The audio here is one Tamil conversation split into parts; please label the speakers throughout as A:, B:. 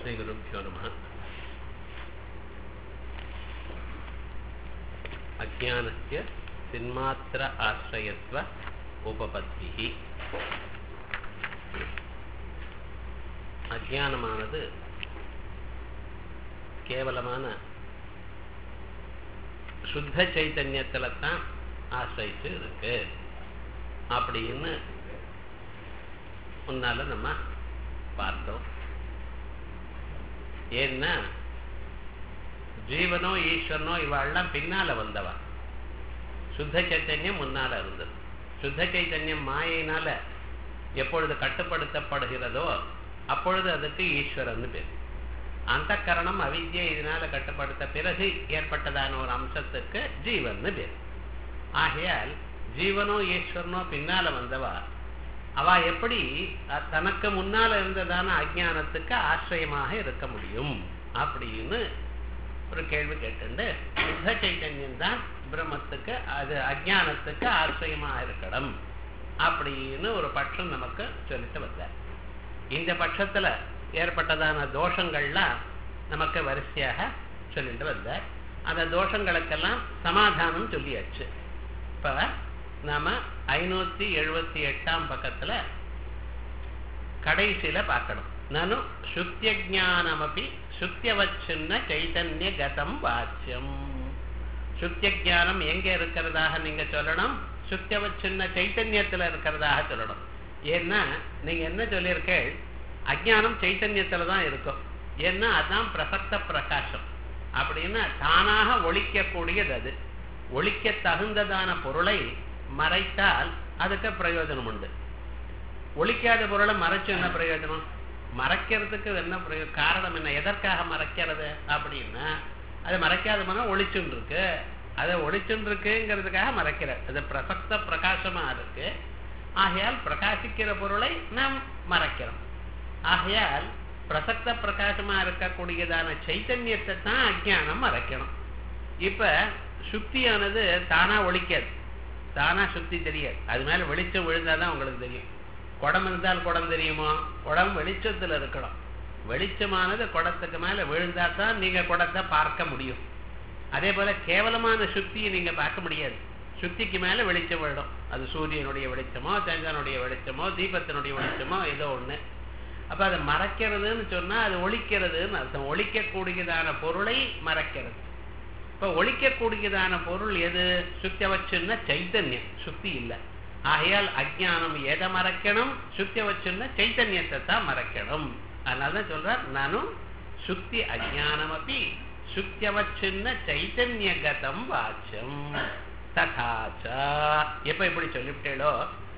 A: श्रीगुरुभ्यो नमः अज्ञानस्य चिन्मात्र आश्रयत्व उपपत्तिः அஜானமானது கேவலமான சுத்த சைத்தன்யத்துல தான் ஆசிரிச்சு இருக்கு அப்படின்னு முன்னால நம்ம பார்த்தோம் ஏன்னா ஜீவனோ ஈஸ்வரனோ இவாள்லாம் பின்னால வந்தவா சுத்த சைத்தன்யம் முன்னால இருந்தது சுத்த சைத்தன்யம் மாயினால எப்பொழுது கட்டுப்படுத்தப்படுகிறதோ அப்பொழுது அதுக்கு ஈஸ்வரன் பேர் அந்த கரணம் அவித்யை இதனால கட்டுப்படுத்த பிறகு ஏற்பட்டதான ஒரு அம்சத்துக்கு ஜீவன் பேர் ஆகையால் ஜீவனோ ஈஸ்வரனோ பின்னால வந்தவா அவ எப்படி தனக்கு முன்னால இருந்ததான அஜானத்துக்கு ஆசிரியமாக இருக்க முடியும் அப்படின்னு ஒரு கேள்வி கேட்டு சுத்த சைத்தன்யம் தான் பிரம்மத்துக்கு அது அஜானத்துக்கு ஆசிரியமாக இருக்கணும் அப்படின்னு ஒரு பட்சம் நமக்கு சொல்லிட்டு வந்தார் இந்த பட்சத்துல ஏற்பட்டதான தோஷங்கள்லாம் நமக்கு வரிசையாக சொல்லிட்டு வந்தார் அந்த தோஷங்களுக்கெல்லாம் சமாதானம் சொல்லியாச்சு இப்ப நாம ஐநூத்தி எழுபத்தி எட்டாம் பக்கத்துல கடைசியில பார்க்கணும் நானும் சுத்தியஜானமபி சுத்தியவச்சின்ன சைத்தன்ய கதம் வாச்சியம் சுத்தியஜானம் எங்க இருக்கிறதாக நீங்க சொல்லணும் சுத்தியவச்சின்ன சைத்தன்யத்துல இருக்கிறதாக சொல்லணும் ஏன்னா நீங்க என்ன சொல்லியிருக்கேள் அஜானம் சைத்தன்யத்துல தான் இருக்கும் ஏன்னா அதான் பிரசக்த பிரகாசம் அப்படின்னா தானாக ஒழிக்கக்கூடியது அது ஒழிக்க தகுந்ததான பொருளை மறைத்தால் அதுக்கு பிரயோஜனம் உண்டு ஒழிக்காத பொருளை மறைச்சு என்ன பிரயோஜனம் மறைக்கிறதுக்கு என்ன பிரயோ காரணம் என்ன எதற்காக மறைக்கிறது அப்படின்னா அது மறைக்காத மனம் ஒளிச்சுன்னு இருக்கு அதை ஒளிச்சுன்னு இருக்குங்கிறதுக்காக மறைக்கிற அது பிரசக்த பிரகாசமா இருக்கு ஆகையால் பிரகாசிக்கிற பொருளை நாம் மறைக்கிறோம் ஆகையால் பிரசக்த பிரகாசமா இருக்கக்கூடியதான சைத்தன்யத்தை தான் அஜானம் மறைக்கணும் இப்ப சுத்தியானது தானா ஒழிக்காது தானா சுத்தி தெரியாது அது மேல வெளிச்சம் விழுந்தாதான் உங்களுக்கு தெரியும் குடம் இருந்தால் குடம் தெரியுமோ குடம் வெளிச்சத்துல இருக்கணும் வெளிச்சமானது குடத்துக்கு மேல விழுந்தா தான் நீங்க குடத்தை பார்க்க முடியும் அதே போல கேவலமான சுத்தியை நீங்க பார்க்க முடியாது சுத்திக்கு மேல வெளிச்சம் விழும் அது சூரியனுடைய வெளிச்சமோ சந்திரனுடைய வெளிச்சமோ தீபத்தினுடைய வெளிச்சமோ ஏதோ ஒண்ணு அப்ப அதை மறைக்கிறதுன்னு சொன்னா அது ஒழிக்கிறதுன்னு அர்த்தம் ஒழிக்கக்கூடியதான பொருளை மறைக்கிறது இப்ப ஒழிக்கக்கூடியதான பொருள் எது சுத்தி வச்சுன்னா சைத்தன்யம் சுத்தி இல்லை ஆகையால் அஜானம் எதை மறைக்கணும் சுத்தி வச்சுன்னா சைத்தன்யத்தை தான் மறைக்கணும் அதனாலதான் சொல்றார் நானும் சுத்தி அஜானம் அப்படி சுத்தியவச்சின்ன சைத்தன்ய கதம் வாச்சம் ததாச்சா எப்ப இப்படி சொல்லிவிட்டேளோ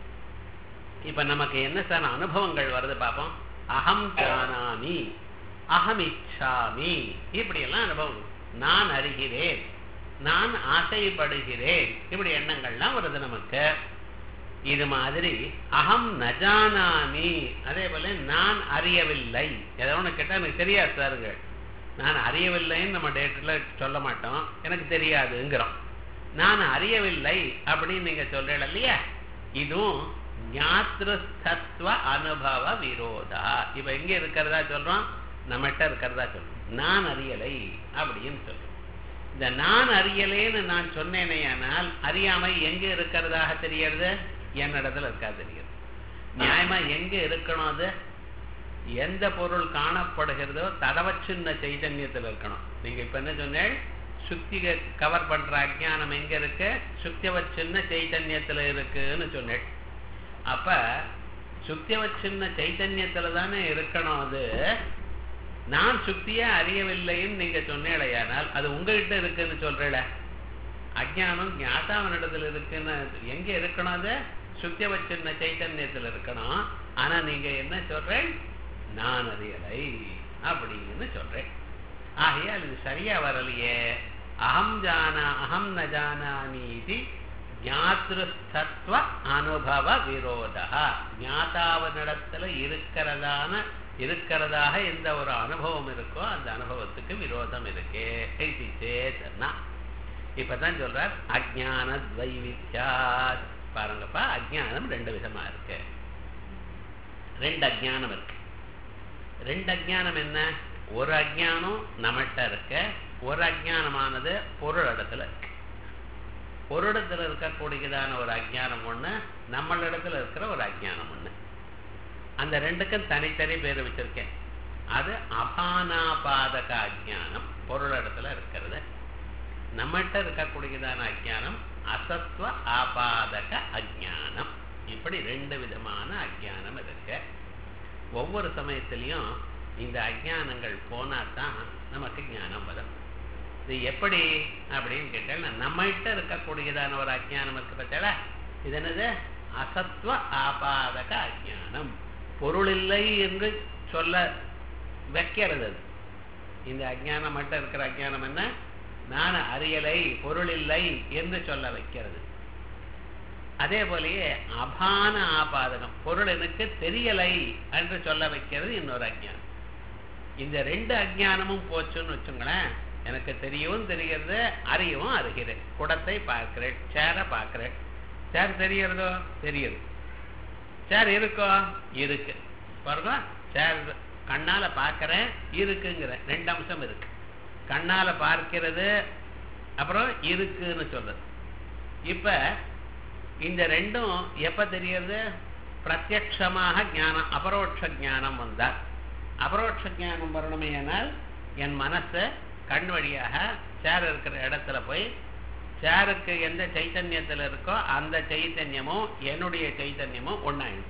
A: இப்ப நமக்கு என்ன சார் அனுபவங்கள் வருது பார்ப்போம் அகம் ஜானாமி அகம் இச்சாமி இப்படி எல்லாம் அனுபவம் நான் அறிகிறேன் நான் ஆசைப்படுகிறேன் இப்படி எண்ணங்கள்லாம் வருது நமக்கு இது மாதிரி அகம் நஜானாமி அதே போல நான் அறியவில்லை ஏதோ ஒன்று கேட்டால் எனக்கு தெரியாது சாருங்கள் நான் அறியவில்லைன்னு நம்ம டேட்டில் சொல்ல மாட்டோம் எனக்கு தெரியாதுங்கிறோம் நான் அறியவில்லை அப்படின்னு நீங்க சொல்றீங்க இல்லையா இதுவும் ஞாத்திருத்தத்துவ அனுபவ விரோதா இப்ப எங்க இருக்கிறதா சொல்றோம் நம்மகிட்ட இருக்கிறதா சொல்றோம் நான் அறியலை அப்படின்னு சொல்றோம் இந்த நான் அறியலேன்னு நான் சொன்னேனேயானால் அறியாமை எங்க இருக்கிறதாக தெரியறது என்னிடத்துல இருக்கா தெரியுது நியாயமா எங்க இருக்கணும் அது எந்த பொருள் காணப்படுகிறதோ தடவச்சின்ன சைதன்யத்தில் இருக்கணும் நீங்க இப்ப என்ன சொன்னேன் சுத்தி கவர் பண்ற அஜானம் எங்க இருக்கு சுத்தியவச்சின்ன சைத்தன்யத்துல இருக்குன்னு சொன்னேன் அப்ப சுத்தியவச்சின்ன சைத்தன்யத்துல தானே இருக்கணும் அது நான் சுத்திய அறியவில்லைன்னு நீங்க சொன்னேடையானால் அது உங்ககிட்ட இருக்குன்னு சொல்றேல அஜானம் ஞாதாவனிடத்துல இருக்குன்னு எங்க இருக்கணும் அது சுத்தியவச்சின்ன சைத்தன்யத்துல இருக்கணும் ஆனா நீங்க என்ன சொல்றேன் நான் அறியலை அப்படின்னு சொல்றேன் ஆகையால் இது சரியா வரலையே அகம் ஜானா அகம் ந ஜானாமி இது ஞாத்திருத்தத்துவ அனுபவ விரோத ஞாதாவனிடத்துல இருக்கிறதான இருக்கிறதாக எந்த ஒரு அனுபவம் இருக்கோ அந்த அனுபவத்துக்கு விரோதம் இருக்கு சேத்தனா இப்பதான் சொல்றார் அஜான துவைவித்யா பாருங்கப்பா அஜானம் ரெண்டு விதமா இருக்கு ரெண்டு அஜானம் இருக்கு ரெண்டு அஜானம் என்ன ஒரு அஜ்ஞானம் நம்மகிட்ட இருக்க ஒரு அஜ்ஞானமானது பொருள் இடத்துல இருக்கு பொருளிடத்துல இருக்கக்கூடியதான ஒரு அஜ்ஞானம் ஒண்ணு நம்மளிடத்துல இருக்கிற ஒரு அஜ்ஞானம் ஒண்ணு அந்த ரெண்டுக்கும் தனித்தனி பேர் வச்சிருக்கேன் அது அபானாபாதக அஜ்ஞானம் பொருளிடத்துல இருக்கிறது நம்மகிட்ட இருக்கக்கூடியதான அஜ்ஞானம் அசத்வ ஆபாதக அஜ்ஞானம் இப்படி ரெண்டு விதமான அஜ்ஞானம் இருக்கு ஒவ்வொரு சமயத்திலையும் இந்த அஜ்ஞானங்கள் போனா தான் நமக்கு ஞானம் வரும் இது எப்படி அப்படின்னு கேட்டா நம்மகிட்ட இருக்கக்கூடியதான ஒரு அஜ்ஞானம் இருக்கு பார்த்தா இது என்னது அசத்வ ஆபாதக அஜ்ஞானம் பொருள் இல்லை என்று சொல்ல வைக்கிறது அது இந்த அஜ்ஞானம் மட்டும் இருக்கிற அஜ்ஞானம் என்ன நான் அறியலை பொருள் இல்லை என்று சொல்ல வைக்கிறது அதே போலயே அபான ஆபாதகம் பொருள் எனக்கு தெரியலை என்று சொல்ல வைக்கிறது இன்னொரு அஜ்ஞானம் இந்த ரெண்டு அஜ்ஞானமும் போச்சுன்னு வச்சுங்களேன் எனக்கு தெரியவும் தெரிகிறது அறியவும் அறிகிறேன் குடத்தை பார்க்கிறேன் சேரை பார்க்கிறேன் சேர் தெரியறதோ தெரியுது சேர் இருக்கோ இருக்கு பாருங்க சேர் கண்ணால பார்க்கிறேன் இருக்குங்கிறேன் ரெண்டு அம்சம் இருக்கு கண்ணால பார்க்கிறது அப்புறம் இருக்குன்னு சொல்றது இப்ப இந்த ரெண்டும் எப்ப தெரியறது பிரத்யக்ஷமாக ஞானம் அபரோட்ச ஞானம் வந்தால் அபரோட்ச ஞானம் வரணுமே ஆனால் என் மனசு கண் வழியாக சேர் இருக்கிற இடத்துல போய் சேருக்கு எந்த சைத்தன்யத்தில் இருக்கோ அந்த சைத்தன்யமும் என்னுடைய சைத்தன்யமும் ஒன்னாயிடும்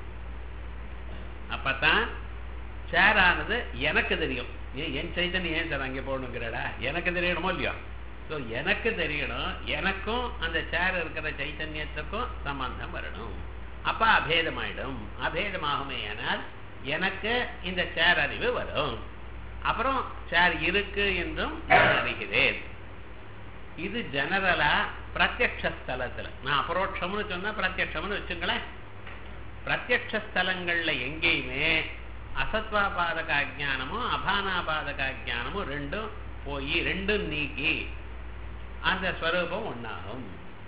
A: அப்பதான் சேரானது எனக்கு தெரியும் ஏன் என் சைத்தன்யம் ஏன் சார் அங்கே போகணுங்கிறடா எனக்கு தெரியணுமோ இல்லையோ ஸோ எனக்கு தெரியணும் எனக்கும் அந்த சேர் இருக்கிற சைத்தன்யத்துக்கும் சம்பந்தம் வரணும் அப்ப அபேதமாயிடும் அபேதமாகுமே ஆனால் எனக்கு இந்த சேர் அறிவு வரும் அப்புறம் சேர் இருக்கு என்றும் நான் அறிகிறேன் இது ஜெனரலா பிரத்யக்ஷ ஸ்தலத்துல நான் அபரோட்சம்னு சொன்னா பிரத்யக்ஷம்னு வச்சுங்களேன் பிரத்யக்ஷ ஸ்தலங்கள்ல எங்கேயுமே அசத்வாபாதக அஜானமும் அபானாபாதக அஜானமும் ரெண்டும் போய் ரெண்டும் நீக்கி அந்த ஸ்வரூபம் ஒன்னாகும்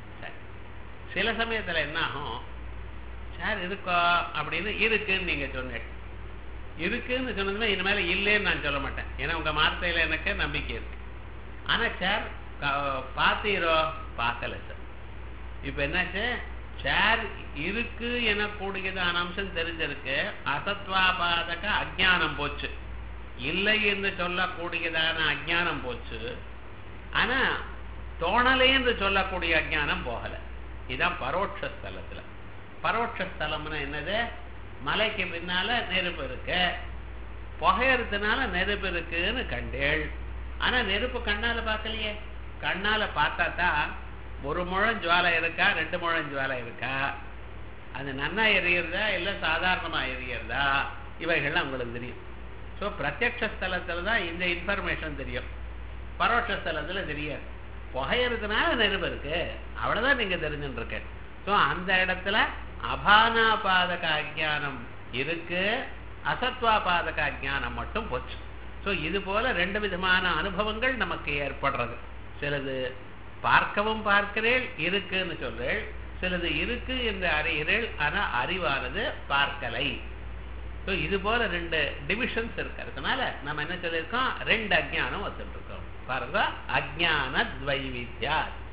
A: சில சமயத்துல என்ன ஆகும் சார் இருக்கோ அப்படின்னு இருக்குன்னு நீங்க சொன்னேன் இருக்குன்னு சொன்னதுமே இனிமேல இல்லைன்னு நான் சொல்ல மாட்டேன் ஏன்னா உங்க வார்த்தையில எனக்கு நம்பிக்கை இருக்கு ஆனா சார் பார்த்தீரோ பார்க்கல சார் இப்ப என்னாச்சு சேர் இருக்கு எனக்கூடியதான அம்சம் தெரிஞ்சிருக்கு அசத்வாபாதக அஜானம் போச்சு இல்லை என்று சொல்லக்கூடியதான அஜானம் போச்சு ஆனா தோணலை என்று சொல்லக்கூடிய அஜானம் போகல இதான் பரோட்ச ஸ்தலத்துல பரோட்ச ஸ்தலம்னா என்னது மலைக்கு பின்னால நெருப்பு இருக்கு புகையறதுனால நெருப்பு இருக்குன்னு கண்டேள் ஆனா நெருப்பு கண்ணால பார்க்கலையே கண்ணால பார்த்தா தான் ஒரு முழம் ஜுவாலை இருக்கா ரெண்டு முழம் ஜுவாலை இருக்கா அது நன்னா எரியறதா இல்லை சாதாரணமா எரியறதா இவைகள்லாம் உங்களுக்கு தெரியும் ஸோ பிரத்யக்ஷ ஸ்தலத்துல தான் இந்த இன்ஃபர்மேஷன் தெரியும் பரோட்ச ஸ்தலத்துல தெரியாது புகையறதுனால நெருப்பு இருக்கு அவ்வளவுதான் நீங்க தெரிஞ்சுட்டு இருக்க ஸோ அந்த இடத்துல அபானாபாதக அஜானம் இருக்கு அசத்வாபாதக அஜானம் மட்டும் போச்சு ஸோ இது போல ரெண்டு விதமான அனுபவங்கள் நமக்கு ஏற்படுறது சிலது பார்க்கவும் பார்க்கிறேன் இருக்குன்னு சொல்றேன் சிலது இருக்கு என்று அறிகிறேன் ஆனா அறிவானது பார்க்கலை ஸோ இது போல ரெண்டு டிவிஷன்ஸ் இருக்கிறதுனால நம்ம என்ன சொல்லியிருக்கோம் ரெண்டு அஜானம் வச்சுட்டு இருக்கோம் பாருங்க அஜான துவைவித்யா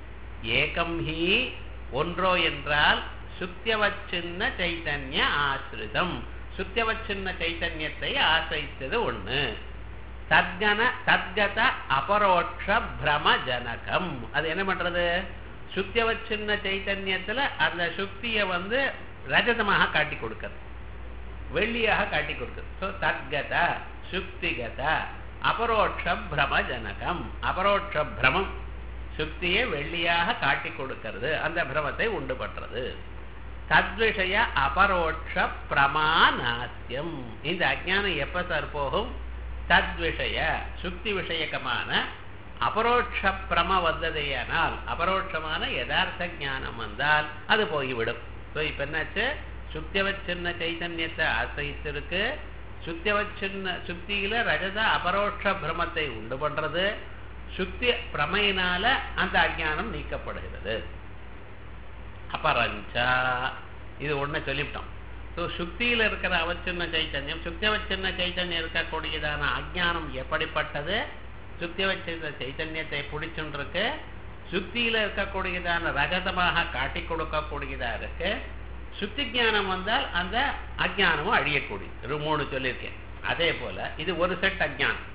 A: ஏகம் ஹி ஒன்றோ என்றால் சுத்தியவச்சின்ன சைத்தன்ய ஆசிரிதம் சுத்தியவச்சின்ன சைத்தன்யத்தை ஆசிரித்தது ஒண்ணு தத்கன தத்கத அபரோட்ச பிரம ஜனகம் அது என்ன பண்றது சுத்தியவச்சின்ன சைத்தன்யத்துல அந்த சுக்திய வந்து ரஜதமாக காட்டி கொடுக்கிறது வெள்ளியாக காட்டி கொடுக்குது ஸோ தத்கத சுக்திகத அபரோட்ச பிரம ஜனகம் அபரோட்ச பிரமம் சுக்தியை வெள்ளியாக காட்டி கொடுக்கிறது அந்த பிரமத்தை உண்டு பண்றது தத்விஷய அபரோட்ச பிரமாநாத்தியம் இந்த அஜானம் எப்ப சார் போகும் தத்விஷய சுக்தி விஷயகமான அபரோட்ச பிரம வந்ததையானால் அபரோட்சமான யதார்த்த ஞானம் வந்தால் அது போய்விடும் ஸோ இப்ப என்னாச்சு சுத்தியவச்சின்ன சைத்தன்யத்தை ஆசிரித்திருக்கு சுத்தியவச்சின்ன சுத்தியில ரஜத அபரோட்ச பிரமத்தை உண்டு பண்றது சுத்தி பிரமையினால அந்த அஜானம் நீக்கப்படுகிறது அபரஞ்சா இது ஒண்ணு சொல்லிவிட்டோம் ஸோ சுக்தியில் இருக்கிற அவச்சின்ன சைத்தன்யம் சுக்தியவச்சின்ன சைத்தன்யம் இருக்கக்கூடியதான அஜ்ஞானம் எப்படிப்பட்டது சுக்தியவச்சின்ன சைத்தன்யத்தை பிடிச்சுருக்கு சுக்தியில் இருக்கக்கூடியதான ரகதமாக காட்டி கொடுக்கக்கூடியதா இருக்கு சுத்தி ஞானம் வந்தால் அந்த அஜ்ஞானமும் அழியக்கூடியது ஒரு மூணு சொல்லியிருக்கேன் அதே போல இது ஒரு செட் அஜ்ஞானம்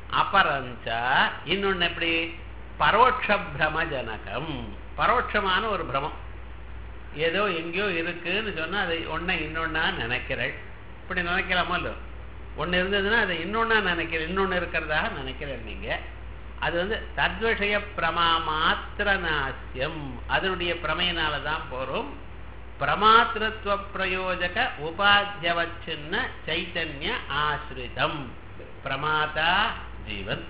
A: அபரஞ்சா இன்னொன்னு எப்படி பரோட்ச பிரம ஜனகம் பரோட்சமான ஒரு பிரமம் ஏதோ எங்கேயோ இருக்குன்னு சொன்னா அதை ஒன்றை இன்னொன்னா நினைக்கிறேள் இப்படி நினைக்கலாமா இல்லோ ஒன்று இருந்ததுன்னா அதை இன்னொன்னா நினைக்கிற இன்னொன்று இருக்கிறதாக நினைக்கிறேன் நீங்க அது வந்து தத்விஷய பிரமா மாத்திர நாசியம் அதனுடைய பிரமையினால தான் போறோம் பிரமாத்திருத்துவ பிரயோஜக உபாத்தியவச்சின்ன சைத்தன்ய ஆசிரிதம் பிரமாதா ஜீவன்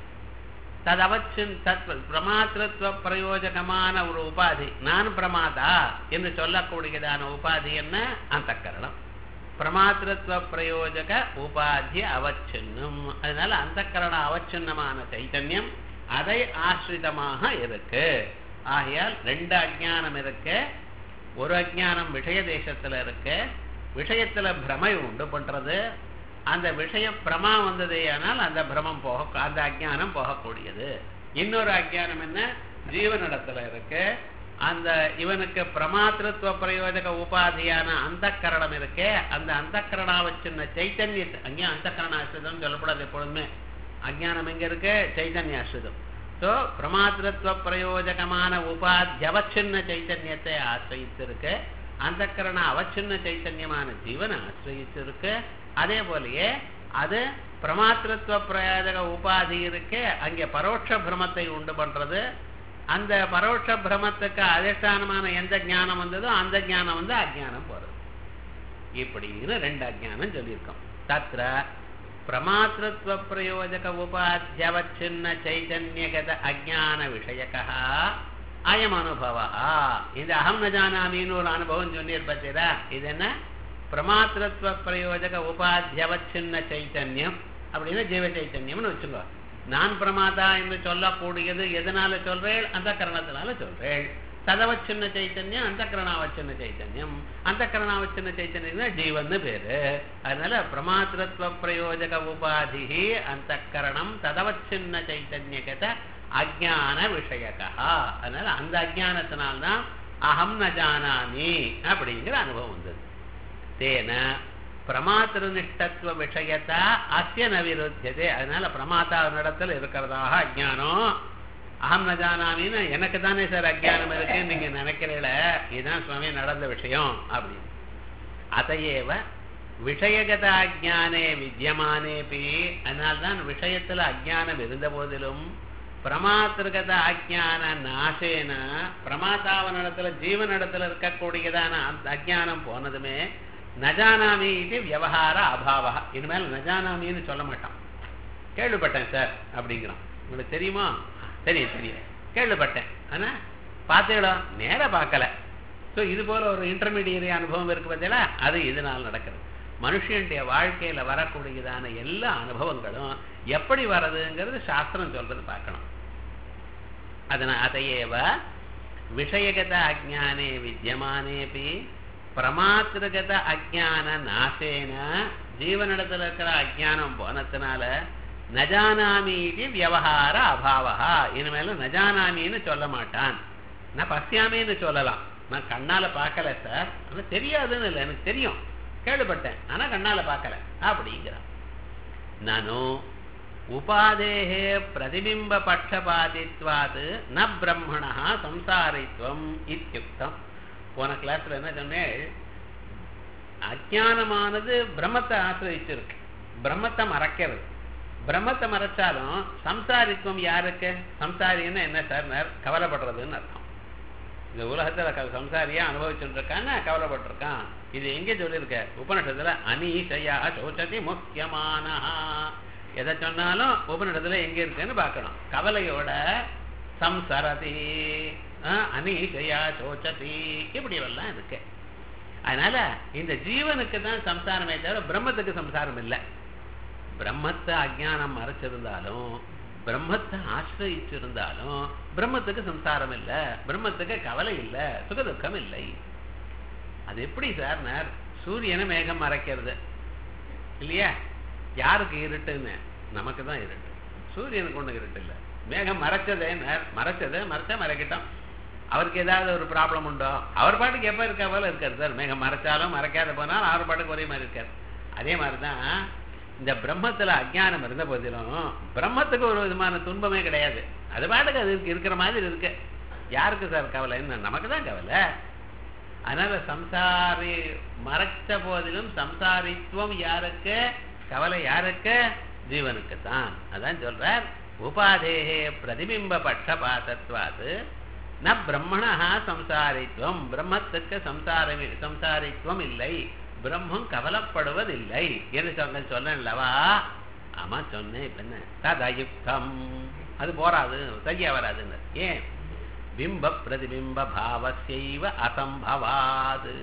A: ததவச்சின் தத் பிரமாத்திருத்துவ பிரயோஜகமான ஒரு உபாதி நான் பிரமாதா என்று சொல்லக்கூடியதான உபாதி என்ன அந்தக்கரணம் பிரமாத்திருத்துவ பிரயோஜக உபாத்திய அவச்சின்னம் அதனால அந்தக்கரண அவச்சின்னமான சைத்தன்யம் அதை ஆசிரிதமாக இருக்கு ஆகையால் ரெண்டு அஜானம் இருக்கு ஒரு அஜானம் விஷய தேசத்துல இருக்கு விஷயத்துல பிரமை உண்டு பண்றது அந்த விஷய பிரமா வந்ததே ஆனால் அந்த பிரமம் போக அந்த அஜானம் போகக்கூடியது இன்னொரு அஜானம் என்ன ஜீவனிடத்துல இருக்கு அந்த இவனுக்கு பிரமாத்திருத்துவ பிரயோஜக உபாதியான அந்த கரணம் இருக்கே அந்த அந்த கரணாவச்சின்ன சைத்தன்யத்தை அங்கே அந்த கரணாசிரிதம் சொல்லப்படாது எப்பொழுதுமே அஜானம் எங்க இருக்கு சைத்தன்யாசிரிதம் ஸோ பிரமாத்திருத்துவ பிரயோஜகமான உபாத்தியவச்சின்ன சைத்தன்யத்தை ஆசிரியித்திருக்கு அந்த கரண அவச்சின்ன சைத்தன்யமான ஜீவனை ஆசிரியித்திருக்கு அதே போலயே அது பிரமாத்திருத்துவ பிரயோஜக உபாதி இருக்கு அங்கே பரோட்ச பிரமத்தை உண்டு பண்றது அந்த பரோட்ச பிரமத்துக்கு அதிஷ்டானமான எந்த ஞானம் வந்ததோ அந்த ஞானம் வந்து அஜானம் போறது இப்படின்னு ரெண்டு அஜானம் சொல்லியிருக்கோம் தத்ர பிரமாத்திருத்துவ பிரயோஜக உபாத்தியவச்சின்ன சைதன்யகத அஜான விஷயக அயம் அனுபவா இந்த அகம் ந ஜானாமின்னு ஒரு அனுபவம் சொன்னீர் பார்த்தீரா இது என்ன பிரமாத்திருத்துவ பிரயோஜக உபாத்தியவச்சின்ன சைத்தன்யம் அப்படின்னு ஜீவ சைத்தன்யம்னு வச்சுக்கோ நான் பிரமாதா என்று சொல்லக்கூடியது எதனால சொல்றேள் அந்த கரணத்தினால சொல்றேள் ததவச்சின்ன சைத்தன்யம் அந்த கரணாவச்சின்ன சைத்தன்யம் அந்த கரணாவச்சின்ன சைத்தன்யம் ஜீவன் பேரு அதனால பிரமாத்திரத்துவ பிரயோஜக உபாதி அந்த கரணம் ததவச்சின்ன சைத்தன்யகத அஜான விஷயகா அதனால அந்த அஜானத்தினால்தான் அகம் ந ஜானாமி அப்படிங்கிற அனுபவம் வந்தது தேன பிரமாத்திருநிஷ்டத்துவ விஷயத்தா அத்திய ந விருத்தியதே அதனால பிரமாத்தா நடத்தில் இருக்கிறதாக அஜானம் அகம் ந ஜானாமின்னு எனக்கு தானே சார் அஜானம் இருக்குன்னு நீங்க நினைக்கிறீல இதுதான் சுவாமி நடந்த விஷயம் அப்படின்னு அதையேவ விஷயகத அஜானே வித்தியமானேபி அதனால்தான் விஷயத்துல அஜானம் இருந்த போதிலும் பிரமாத்திருகத அஜான நாசேன பிரமாதாவனிடத்துல ஜீவனிடத்துல இருக்கக்கூடியதான அந்த அஜானம் போனதுமே நஜானாமி இது விவகார அபாவா இனிமேல் நஜானாமின்னு சொல்ல மாட்டான் கேள்விப்பட்டேன் சார் அப்படிங்கிறான் உங்களுக்கு தெரியுமா தெரியும் தெரியும் கேள்விப்பட்டேன் ஆனா பார்த்தீங்களா நேர பார்க்கல ஸோ இது போல ஒரு இன்டர்மீடியரி அனுபவம் இருக்கு பார்த்தீங்களா அது இதனால் நடக்கிறது மனுஷனுடைய வாழ்க்கையில வரக்கூடியதான எல்லா அனுபவங்களும் எப்படி வர்றதுங்கிறது சாஸ்திரம் சொல்றது பார்க்கணும் அதனால் அதையேவ விஷயகத அஜானே வித்தியமானேபி பிரமாத்திருகத அஜான நாசேன ஜீவனிடத்துல இருக்கிற அஜானம் போனதுனால நஜானாமி இது வியவகார அபாவா இனிமேல நஜானாமின்னு சொல்ல மாட்டான் நான் பசியாமேன்னு சொல்லலாம் நான் கண்ணால பார்க்கல சார் ஆனா தெரியாதுன்னு இல்லை எனக்கு தெரியும் கேள்விப்பட்டேன் ஆனா கண்ணால பார்க்கல அப்படிங்கிறான் நானும் உபாதேகே பிரதிபிம்ப பட்சபாதித்வாது ந பிரம்மணா சம்சாரித்வம் இத்தியுக்தம் போன கிளாஸ்ல என்ன சொன்னேன் அஜானமானது பிரம்மத்தை ஆசிரியிச்சிருக்கு பிரம்மத்தை மறைக்கிறது பிரம்மத்தை மறைச்சாலும் சம்சாரித்துவம் யாருக்கு சம்சாரின்னு என்ன சார் கவலைப்படுறதுன்னு அர்த்தம் இந்த உலகத்துல சம்சாரியா அனுபவிச்சுட்டு இருக்கான்னு கவலைப்பட்டிருக்கான் இது எங்க சொல்லியிருக்க உபனிஷத்துல அனீஷயா சோச்சதி முக்கியமான எதை சொன்னாலும் உபனிடத்துல எங்க இருக்குன்னு பார்க்கணும் கவலையோட சம்சரதி அனீஷயா சோச்சதி இப்படி எல்லாம் இருக்கு அதனால இந்த ஜீவனுக்கு தான் சம்சாரமே தவிர பிரம்மத்துக்கு சம்சாரம் இல்லை பிரம்மத்தை அஜானம் மறைச்சிருந்தாலும் பிரம்மத்தை ஆசிரியிச்சிருந்தாலும் பிரம்மத்துக்கு சம்சாரம் இல்லை பிரம்மத்துக்கு கவலை இல்லை சுகதுக்கம் இல்லை அது எப்படி சார் சூரியனை மேகம் மறைக்கிறது இல்லையா யாருக்கு இருட்டுன்னு நமக்கு தான் இருட்டு சூரியனுக்கு ஒண்ணு இருட்டு இல்லை மேகம் மறைச்சதே மறைச்சது மறைச்சா மறைக்கட்டும் அவருக்கு ஏதாவது ஒரு ப்ராப்ளம் உண்டோ அவர் பாட்டுக்கு எப்போ இருக்க போல இருக்காரு சார் மேகம் மறைச்சாலும் மறைக்காத போனாலும் அவர் பாட்டுக்கு ஒரே மாதிரி இருக்காரு அதே மாதிரி தான் இந்த பிரம்மத்துல அஜ்ஞானம் இருந்த போதிலும் பிரம்மத்துக்கு ஒரு விதமான துன்பமே கிடையாது அது பாட்டுக்கு அது இருக்கு- இருக்கிற மாதிரி இருக்கு யாருக்கு சார் கவலை என்ன நமக்கு தான் கவலை அதனால சம்சாரி மறைச்ச போதிலும் சம்சாரித்துவம் யாருக்கு கவலை யாருக்கு ஜீவனுக்கு தான் அதான் சொல்றார் உபாதேகே பிரதிபிம்ப பட்சபாதத்வாது ந பிரம்மணா சம்சாரித்துவம் பிரம்மத்துக்கு சம்சாரம் சம்சாரித்துவம் இல்லை பிரம்மம் கவலைப்படுவதில்லை என்று சொன்ன சொன்னல்லவா ஆமா சொன்னேன் இப்ப என்ன ததயுக்தம் அது போராது சரியா வராதுன்னு ஏன் பிம்ப பிரதிபிம்ப பாவசைவ அசம்பவாது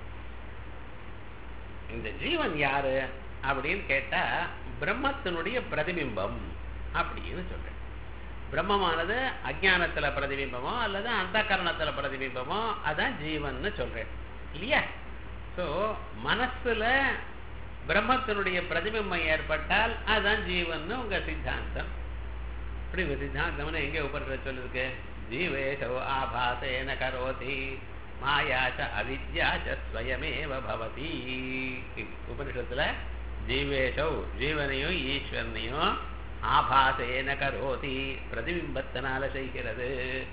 A: இந்த ஜீவன் யாரு அப்படின்னு கேட்டா பிரம்மத்தினுடைய பிரதிபிம்பம் அப்படின்னு சொல்றேன் பிரம்மமானது அஜானத்துல பிரதிபிம்பமோ அல்லது அந்த கரணத்துல பிரதிபிம்பமோ அதான் ஜீவன்னு சொல்றேன் இல்லையா சோ மனசுல பிரம்மத்தினுடைய பிரதிபிம்பம் ஏற்பட்டால் அதான் ஜீவன்னு உங்க சித்தாந்தம் இப்படி உங்க சித்தாந்தம்னு எங்க உபரிஷத் சொல்லிருக்கு ஜீவேஷோ ஆபாசேன கரோதி மாயாச்ச அவித்யாச்ச ஸ்வயமேவ பவதி உபனிஷத்துல ஜீவேஷோ ஜீவனையும் ஈஸ்வரனையும் ஆபாசேன கரோதி பிரதிபிம்பத்தினால செய்கிறது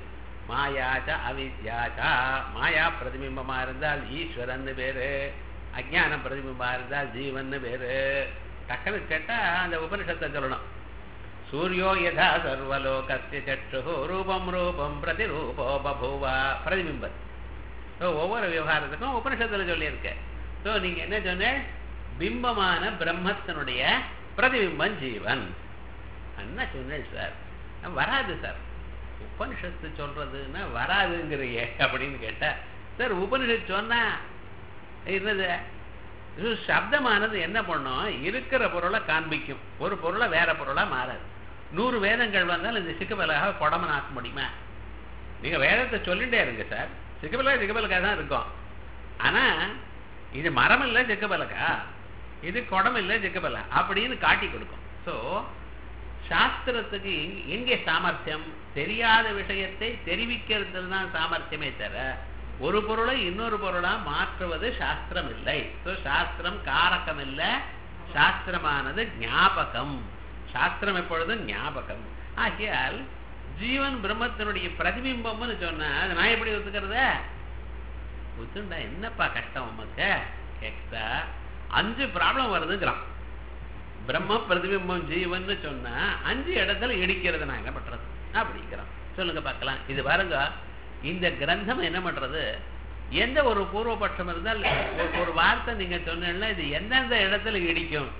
A: மாயாச்ச அவித்யாச்சா மாயா பிரதிபிம்பமா இருந்தால் ஈஸ்வரன் பேரு அஜ்ஞானம் பிரதிபிம்பமா இருந்தால் ஜீவன் பேரு டக்குனு கேட்டா அந்த உபனிஷத்தை சொல்லணும் சூரியோ யதா சர்வலோகஸ்ய சற்று ரூபம் ரூபம் பிரதிரூபோ பபூவ பிரதிபிம்பத் ஸோ ஒவ்வொரு விவகாரத்துக்கும் உபனிஷத்துல சொல்லியிருக்க ஸோ நீங்க என்ன சொன்ன பிம்பமான பிரம்மத்தினுடைய பிரதிபிம்பம் ஜீவன் என்ன சொன்னேன் சார் வராது சார் உபனிஷத்து சொல்றதுன்னா வராதுங்கிறியே அப்படின்னு கேட்டா சார் உபனிஷத்து சொன்னா என்னது இது சப்தமானது என்ன பண்ணும் இருக்கிற பொருளை காண்பிக்கும் ஒரு பொருளை வேற பொருளா மாறாது நூறு வேதங்கள் வந்தால் இந்த சிக்கபலாக குடமன் ஆக்க முடியுமா நீங்க வேதத்தை சொல்லிட்டே இருங்க சார் சிக்கபலா சிக்கபலக்கா தான் இருக்கும் ஆனா இது மரம் இல்லை சிக்கபலக்கா இது குடம் இல்லை சிக்கபலா அப்படின்னு காட்டி கொடுக்கும் ஸோ சாஸ்திரத்துக்கு எங்க- எங்கே சாமர்த்தியம் தெரியாத விஷயத்தை தெரிவிக்கிறது தான் சாமர்த்தியமே தவிர ஒரு பொருளை இன்னொரு பொருளா மாற்றுவது சாஸ்திரம் இல்லை ஸோ சாஸ்திரம் காரகம் இல்லை சாஸ்திரமானது ஞாபகம் சாஸ்திரம் எப்பொழுதும் ஞாபகம் ஆகையால் ஜீவன் பிரம்மத்தினுடைய பிரதிபிம்பம்னு சொன்னா அது நான் எப்படி ஒத்துக்கிறத ஒத்துண்டா என்னப்பா கஷ்டம் உமக்கு கேட்டா அஞ்சு ப்ராப்ளம் வருதுங்கிறான் பிரம்ம பிரதிபிம்பம் ஜீவன்னு சொன்னா அஞ்சு இடத்துல இடிக்கிறது நான் என்ன பண்றது அப்படிங்கிறோம் சொல்லுங்க பார்க்கலாம் இது பாருங்க இந்த கிரந்தம் என்ன பண்றது எந்த ஒரு பூர்வபட்சம் இருந்தால் ஒரு- ஒரு வார்த்தை நீங்க சொன்னீங்கன்னா இது எந்தெந்த இடத்துல இடிக்கும்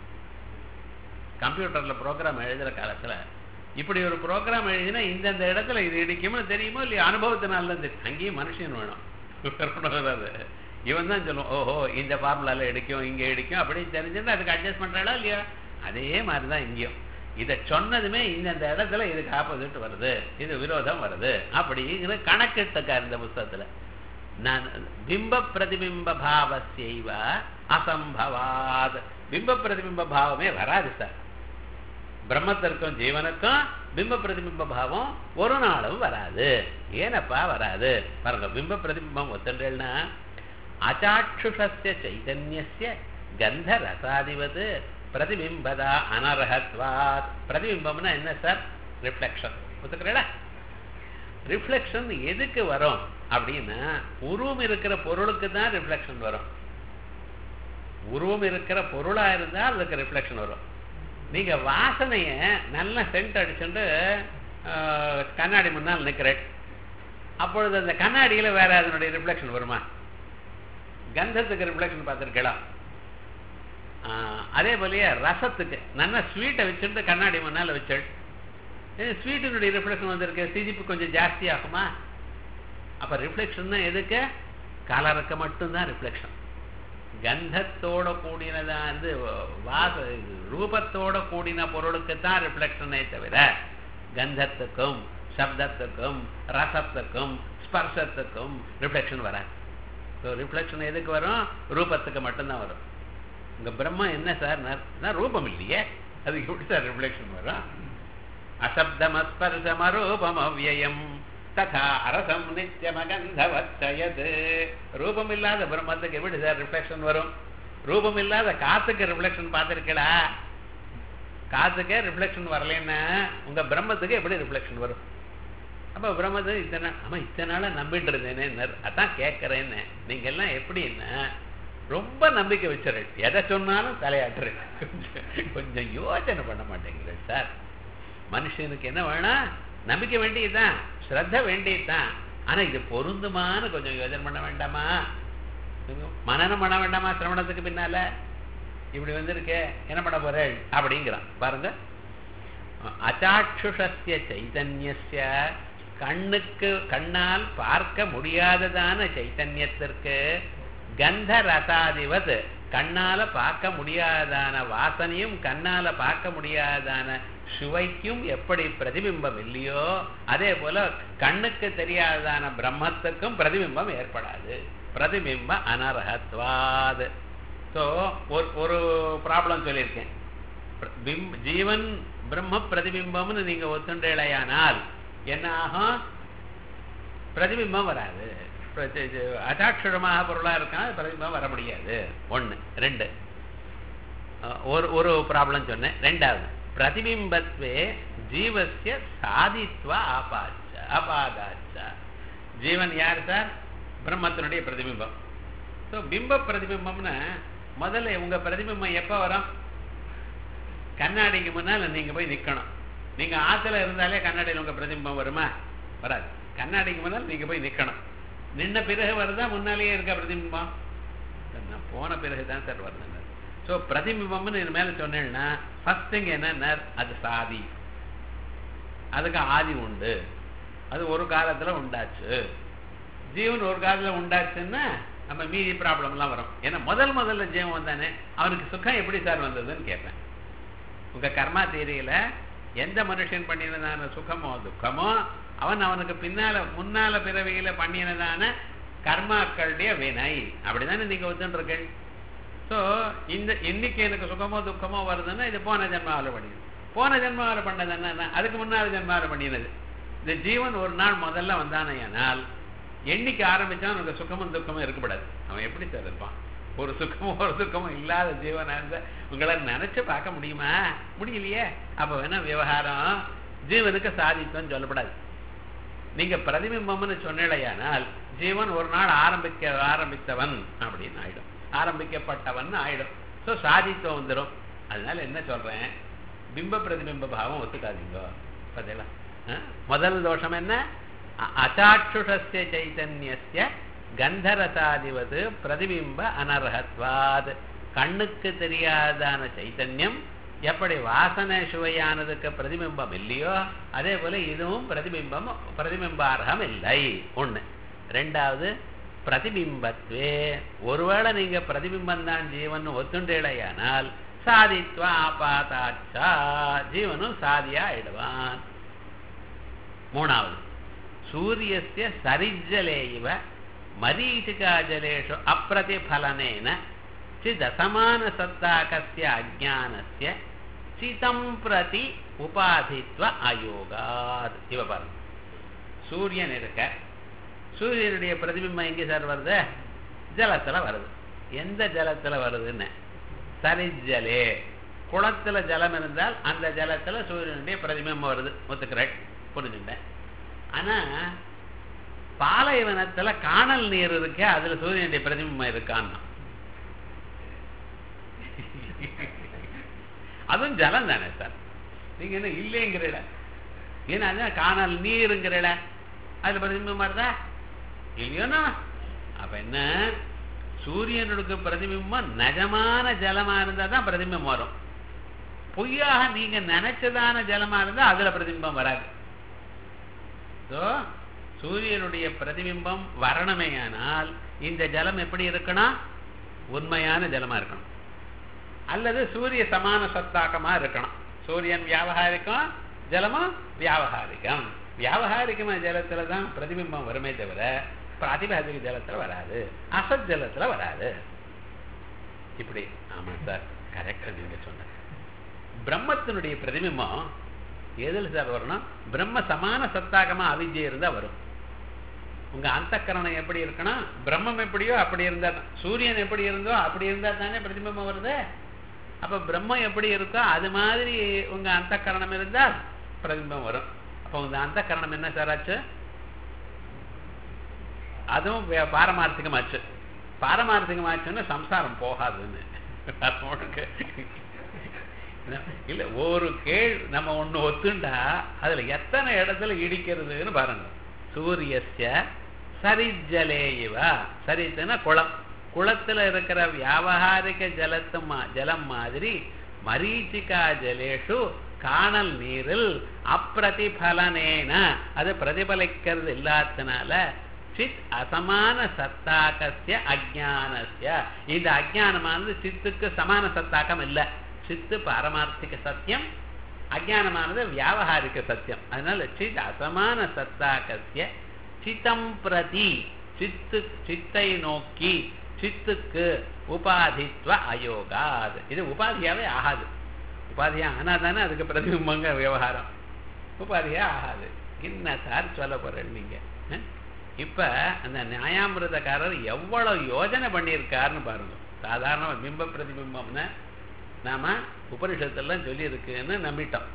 A: கம்ப்யூட்டர்ல ப்ரோக்ராம் எழுதுற காலத்துல இப்படி ஒரு ப்ரோக்ராம் எழுதினா இந்தந்த இடத்துல இது இடிக்கும்னு தெரியுமோ இல்லையா அனுபவத்தினால தான் தெரியும் அங்கேயும் மனுஷன் வேணும் வராது. இவன் தான் சொல்லுவோம் ஓஹோ இந்த ஃபார்முலால இடிக்கும் இங்க இடிக்கும் அப்படின்னு தெரிஞ்சிருந்தா அதுக்கு அட்ஜஸ்ட் பண்றாளா இல்லையா அதே மாதிரி தான் இங்கேயும் இதை சொன்னதுமே இந்தந்த இடத்துல இதுக்கு ஆப்போசிட் வருது இது விரோதம் வருது அப்படிங்கிற கணக்கெடுத்தக்கார் இந்த புஸ்தகத்துல நான் பிம்ப பிரதிபிம்ப பாவசைவ அசம்பவாத் பிம்ப பிரதிபிம்ப பாவமே வராது சார் பிரம்மத்திற்கும் ஜீவனுக்கும் பிம்ப பிரதிபிம்ப பாவம் ஒரு நாளும் வராது ஏனப்பா வராது பாருங்க பிம்ப பிரதிபிம்பம் ஒத்துண்டேன்னா அச்சாட்சுஷஸ்ய சைதன்யஸ்ய கந்த ரசாதிவது பிரதிபிம்பதா அனர்ஹத்வாத் பிரதிபிம்பம்னா என்ன சார் ரிஃப்ளெக்ஷன் ஒத்துக்கிறீங்களா ரிஃப்ளெக்ஷன் எதுக்கு வரும் அப்படின்னா உருவம் இருக்கிற பொருளுக்கு தான் ரிஃப்ளெக்ஷன் வரும் உருவம் இருக்கிற பொருளா இருந்தா அதுக்கு ரிஃப்ளெக்ஷன் வரும் நீங்க வாசனைய நல்ல சென்ட் அடிச்சுட்டு ஆஹ், கண்ணாடி முன்னால் நிக்கிறேன் அப்பொழுது அந்த கண்ணாடியில வேற அதனுடைய ரிஃப்ளெக்ஷன் வருமா கந்தத்துக்கு ரிஃப்ளெக்ஷன் பார்த்துருக்கலாம் அதே போலயே ரசத்துக்கு நல்ல ஸ்வீட்டை வச்சுட்டு கண்ணாடி முன்னால வச்சல் ஸ்வீட்டினுடைய ரிஃப்ளெக்ஷன் வந்திருக்கு சிஜிப்பு கொஞ்சம் ஜாஸ்தி ஆகுமா அப்ப ரிஃப்ளெக்ஷன் எதுக்கு கலருக்கு மட்டும்தான் ரிஃப்ளெக்ஷன் கந்தத்தோட கூடினதா வந்து வாச இது ரூபத்தோட கூடின பொருளுக்கு தான் ரிஃப்ளெக்ஷனே தவிர கந்தத்துக்கும் சப்தத்துக்கும் ரசத்துக்கும் ஸ்பர்சத்துக்கும் ரிஃப்ளெக்ஷன் வராது ஸோ ரிஃப்ளெக்ஷன் எதுக்கு வரும் ரூபத்துக்கு மட்டும்தான் வரும் உங்க பிரம்மம் என்ன சார் நான் ரூபம் இல்லையே அதுக்கு எப்படி சார் ரிஃப்ளெக்ஷன் வரும் அசப்தமஸ்பர்சமரூபம் அவ்யயம் ததா அரசம் நித்தியமகந்தவச்சயது ரூபம் இல்லாத பிரம்மத்துக்கு எப்படி சார் ரிஃப்ளெக்ஷன் வரும் ரூபம் இல்லாத காத்துக்கு ரிஃப்ளெக்ஷன் பார்த்துருக்கடா காத்துக்கே ரிஃப்ளெக்ஷன் வரலன்னா உங்க பிரம்மத்துக்கு எப்படி ரிஃப்ளெக்ஷன் வரும் அப்ப பிரம்மத்தை இத்தனை ஆமா இத்தனை நாளா நம்பிட்டு இருந்தேனே அதான் கேட்கறேன்னு நீங்க எல்லாம் எப்படின்னா ரொம்ப நம்பிக்கை வச்சுறேன் எதை சொன்னாலும் தலையாட்டுறேன் கொஞ்சம் கொஞ்சம் யோசனை பண்ண மாட்டேங்கிறேன் சார் மனுஷனுக்கு என்ன வேணா நம்பிக்கை வேண்டியதுதான் ஸ்ரத்த வேண்டியதுதான் ஆனா இது பொருந்துமான்னு கொஞ்சம் யோசனை பண்ண வேண்டாமா மனநம் பண்ண வேண்டாமா சிரவணத்துக்கு பின்னால இப்படி வந்திருக்கே என்ன பண்ண போறேள் அப்படிங்கிறான் பாருங்க அச்சாட்சுஷஸ்ய சைதன்யஸ்ய கண்ணுக்கு கண்ணால் பார்க்க முடியாததான சைத்தன்யத்திற்கு கந்த ரசாதிவத் கண்ணால பார்க்க முடியாதான வாசனையும் கண்ணால பார்க்க முடியாதான சுவைக்கும் எப்படி பிரதிபிம்பம் இல்லையோ அதே போல கண்ணுக்கு தெரியாததான பிரம்மத்துக்கும் பிரதிபிம்பம் ஏற்படாது பிரதிபிம்ப அனர்ஹத்வாது ஸோ ஒரு ஒரு ப்ராப்ளம் சொல்லியிருக்கேன் ஜீவன் பிரம்ம பிரதிபிம்பம்னு நீங்க ஒத்துண்டேலையானால் என்ன ஆகும் பிரதிபிம்பம் வராது அசாட்சரமாக பொருளாக இருக்கான் பிரதிபிம்பம் வர முடியாது ஒன்று ரெண்டு ஒரு ஒரு ப்ராப்ளம் சொன்னேன் ரெண்டாவது பிரதிபிம்பத்வே ஜீவசிய சாதித்வ ஆபாச்ச அபாதாச்ச ஜீவன் யார் சார் பிரம்மத்தினுடைய பிரதிபிம்பம் ஸோ பிம்ப பிரதிபிம்பம்னா முதல்ல உங்க பிரதிபிம்பம் எப்போ வரும் கண்ணாடிக்கு முன்னால் நீங்க போய் நிக்கணும் நீங்க ஆத்துல இருந்தாலே கண்ணாடியில் உங்க பிரதிபிம்பம் வருமா வராது கண்ணாடிக்கு முன்னால் நீங்க போய் நிக்கணும் நின்ன பிறகு வருதா முன்னாலேயே இருக்க பிரதிபிம்பம் நான் போன பிறகு தான் சார் வருது ஸோ பிரதிபிம்பம்னு இது மேல சொன்னேன்னா ஃபர்ஸ்ட் திங் என்ன அது சாதி அதுக்கு ஆதி உண்டு அது ஒரு காலத்துல உண்டாச்சு ஜீவன் ஒரு காலத்துல உண்டாச்சுன்னா நம்ம மீதி ப்ராப்ளம்லாம் வரும் ஏன்னா முதல் முதல்ல ஜீவன் வந்தானே அவனுக்கு சுகம் எப்படி சார் வந்ததுன்னு கேட்பேன் உங்க கர்மா தேரியில எந்த மனுஷன் பண்ணினதான சுகமோ துக்கமோ அவன் அவனுக்கு பின்னால முன்னால பிறவியில பண்ணினதான கர்மாக்களுடைய வினை அப்படிதானே நீங்க ஒத்துருக்கீங்க ஸோ இந்த இன்னைக்கு எனக்கு சுகமோ துக்கமோ வருதுன்னா இது போன ஜென்மாவில் பண்ணினது போன ஜென்மாவில் பண்ணது என்ன அதுக்கு முன்னாள் ஜென்மாவில் பண்ணினது இந்த ஜீவன் ஒரு நாள் முதல்ல வந்தானையானால் எண்ணிக்க ஆரம்பிச்சான் உனக்கு சுகமும் துக்கமும் இருக்கக்கூடாது அவன் எப்படி சார் இருப்பான் ஒரு சுகமும் ஒரு துக்கமும் இல்லாத ஜீவனா இருந்த உங்களால் நினைச்சு பார்க்க முடியுமா முடியலையே அப்ப வேணா விவகாரம் ஜீவனுக்கு சாதித்துவம் சொல்லப்படாது நீங்க பிரதிபிம்பம்னு சொன்னீடையானால் ஜீவன் ஒரு நாள் ஆரம்பிக்க ஆரம்பித்தவன் அப்படின்னு ஆயிடும் ஆரம்பிக்கப்பட்டவன் ஆயிடும் ஸோ சாதித்துவம் வந்துடும் அதனால என்ன சொல்றேன் பிம்ப பிரதிபிம்ப பாவம் ஒத்துக்காதீங்க பார்த்தீங்களா முதல் தோஷம் என்ன அச்சாட்சுஷஸ்ய சைதன்யஸ்ய கந்தரசாதிவது பிரதிபிம்ப அனர்ஹத்வாத் கண்ணுக்கு தெரியாதான சைத்தன்யம் எப்படி வாசனை சுவையானதுக்கு பிரதிபிம்பம் இல்லையோ அதே போல இதுவும் பிரதிபிம்பம் பிரதிபிம்பார்ஹம் இல்லை ஒண்ணு ரெண்டாவது பிரதிபிம்பத்வே ஒருவேளை நீங்க பிரதிபிம்பம் தான் ஜீவன் ஒத்துண்டேலையானால் சாதித்வா ஆபாதாச்சா ஜீவனும் சாதியா ஆயிடுவான் மூணாவது சூரியஸ்ய சரிஜலே இவ மரீச்சிகா ஜலேஷு அப்பிரதிபலனேன சிதசமான சத்தாக்கஸ்ய அஜானஸ்ய சிதம் பிரதி உபாதித்வ அயோகாத் இவ பாருங்க சூரியன் இருக்க சூரியனுடைய பிரதிபிம்பம் எங்கே சார் வருது ஜலத்துல வருது எந்த ஜலத்துல வருதுன்னு சரிஜலே குளத்துல ஜலம் இருந்தால் அந்த ஜலத்துல சூரியனுடைய பிரதிபிம்பம் வருது ஒத்துக்கிறேன் புரிஞ்சுட்டேன் ஆனா பாலைவனத்துல காணல் நீர் இருக்கே அதுல சூரியனுடைய பிரதிபிம்பம் இருக்கான்னா அதுவும் ஜலம் தானே சார் நீங்க என்ன இல்லைங்கிறல ஏன்னா அதான் காணல் நீருங்கிறல அதுல பிரதிபிம்பம் வருதா இல்லையோனா அப்ப என்ன சூரியனுக்கு பிரதிபிம்பம் நிஜமான ஜலமா இருந்தா தான் பிரதிபிம்பம் வரும் பொய்யாக நீங்க நினைச்சதான ஜலமா இருந்தா அதுல பிரதிபிம்பம் வராது சூரியனுடைய பிரதிபிம்பம் வரணுமேயானால் இந்த ஜலம் எப்படி இருக்கணும் உண்மையான ஜலமா இருக்கணும் அல்லது சூரிய சமான சத்தாக்கமா இருக்கணும் சூரியன் வியாபகாரிக்கம் ஜலமும் வியாபகாரிகம் வியாபகாரிகமான ஜலத்துல தான் பிரதிபிம்பம் வருமே தவிர பிராதிபாதிக ஜலத்துல வராது அசத் ஜலத்துல வராது இப்படி ஆமா சார் கரெக்டா நீங்க சொன்ன பிரம்மத்தினுடைய பிரதிபிம்பம் எதுல சார் வரணும் பிரம்ம சமான சத்தாகமா அவித்யை இருந்தா வரும் உங்க அந்தக்கரணம் எப்படி இருக்கணும் பிரம்மம் எப்படியோ அப்படி இருந்தா தான். சூரியன் எப்படி இருந்தோ அப்படி இருந்தா தானே பிரதிபிம்பம் வருது அப்ப பிரம்மம் எப்படி இருக்கோ அது மாதிரி உங்க அந்தக்கரணம் இருந்தால் பிரதிபிம்பம் வரும் அப்ப உங்க அந்தக்கரணம் என்ன சார் ஆச்சு அதுவும் வே- பாரமார்த்திகமாச்சு பாரமார்த்திகமாச்சுன்னா சம்சாரம் போகாதுன்னு அது உனக்கு இல்ல ஒரு கேள் நம்ம ஒண்ணு ஒத்துண்டா அதுல எத்தனை இடத்துல இடிக்கிறதுன்னு பாருங்க சூரியஸ்ய சரிஜலே இவ சரித்துனா குளம் குளத்துல இருக்கிற வியாபகாரிக ஜலத்து மா- ஜலம் மாதிரி மரீச்சிகா ஜலேஷு காணல் நீரில் அப்பிரதிபலனேன அது பிரதிபலிக்கிறது இல்லாதனால சித் அசமான சத்தாக்கஸ்ய அஜானஸ்ய இந்த அஜானமானது சித்துக்கு சமான சத்தாக்கம் இல்ல சித்து பாரமார்த்திக சத்தியம் அஜானமானது வியாபகாரிக சத்தியம் அதனால சித் அசமான சத்தாக்கஸ்ய சித்தம் பிரதி சித்து சித்தை நோக்கி சித்துக்கு உபாதித்வ அயோகாத் இது உபாதியாவே ஆகாது உபாதியா ஆனா தானே அதுக்கு பிரதிபிம்பங்க விவகாரம் உபாதியா ஆகாது என்ன சார் சொல்ல போறேன் நீங்க அஹ்? இப்ப அந்த நியாயாமிரதக்காரர் எவ்வளவு யோஜனை பண்ணியிருக்காருன்னு பாருங்க சாதாரண பிம்ப பிரதிபிம்பம்னு நாம உபனிஷத்துலாம் சொல்லி இருக்குன்னு நம்பிட்டோம்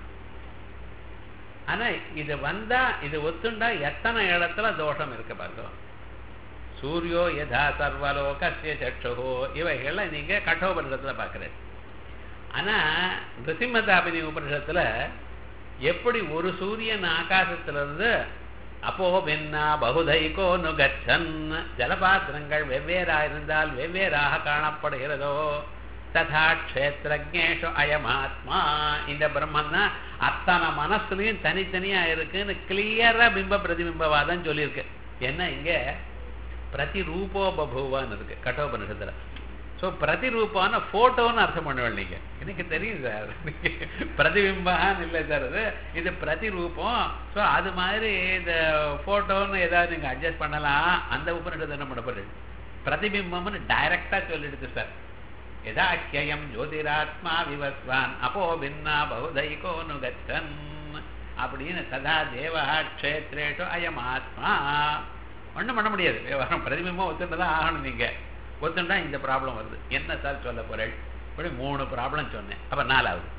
A: ஆனா இது வந்தா இது ஒத்துண்டா எத்தனை இடத்துல தோஷம் இருக்கு பாருங்க சூரியோ யதா சர்வலோகசிய சற்றுகோ இவைகள்லாம் நீங்க கட்டோபனிஷத்துல பாக்குறேன் ஆனா நிருசிம்மதாபினி உபனிஷத்துல எப்படி ஒரு சூரியன் ஆகாசத்துல இருந்து அப்போ பென்னா பகுதைகோ நுகச்சன் ஜலபாத்திரங்கள் வெவ்வேறா இருந்தால் வெவ்வேறாக காணப்படுகிறதோ ததா க்ஷேத்திரஜேஷு அயமாத்மா இந்த பிரம்மன்னா அத்தனை மனசுலயும் தனித்தனியா இருக்குன்னு கிளியரா பிம்ப பிரதிபிம்பவாதம் சொல்லியிருக்கு என்ன இங்க பிரதிரூபோ பபுவான்னு இருக்கு கட்டோபனிஷத்துல ஸோ பிரதிரூபான போட்டோன்னு அர்த்தம் பண்ணுவேன் நீங்க எனக்கு தெரியும் சார் பிரதிபிம்பான்னு இல்லை சார் அது இது பிரதிரூபம் ஸோ அது மாதிரி இந்த போட்டோன்னு ஏதாவது நீங்க அட்ஜஸ்ட் பண்ணலாம் அந்த உபநிஷத்தை என்ன பண்ண போறீங்க பிரதிபிம்பம்னு டைரக்டா சொல்லிடுது சார் யதாக்கியம் ஜோதிராத்மா விவஸ்வான் அப்போ பின்னா பகுதைகோ நுகச்சன் அப்படின்னு சதா தேவா க்ஷேத்ரேஷு அயம் ஆத்மா ஒண்ணும் பண்ண முடியாது விவகாரம் பிரதிபிம்பம் ஒத்துட்டு தான் ஆகணும் நீங்க ஒத்துண்டா இந்த ப்ராப்ளம் வருது என்ன சார் சொல்ல போறேன் இப்படி மூணு ப்ராப்ளம் சொன்னேன் அப்ப நாலாவது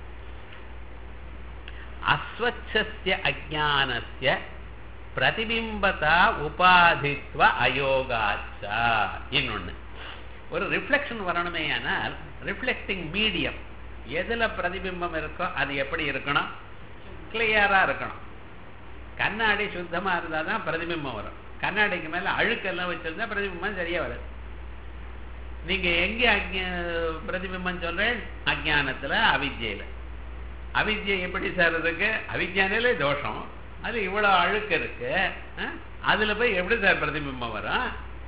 A: அஸ்வச்சஸ்ய அஜானஸ்ய பிரதிபிம்பதா உபாதித்வ அயோகாச்சா இன்னொன்னு ஒரு ரிஃப்ளெக்ஷன் வரணுமே ஆனால் ரிஃப்ளெக்டிங் மீடியம் எதுல பிரதிபிம்பம் இருக்கோ அது எப்படி இருக்கணும் கிளியரா இருக்கணும் கண்ணாடி சுத்தமா இருந்தா தான் பிரதிபிம்பம் வரும் கண்ணாடிக்கு மேல அழுக்கெல்லாம் வச்சிருந்தா பிரதிபிம்பம் சரியா வராது நீங்க எங்க அஜ்ஞ பிரதிபிம்பம் சொல்றேன் அஜானத்துல அவித்யில அவித்யை எப்படி சார் இருக்கு அவித்யானிலே தோஷம் அது இவ்வளவு அழுக்கு இருக்கு அஹ்? அதுல போய் எப்படி சார் பிரதிபிம்பம் வரும்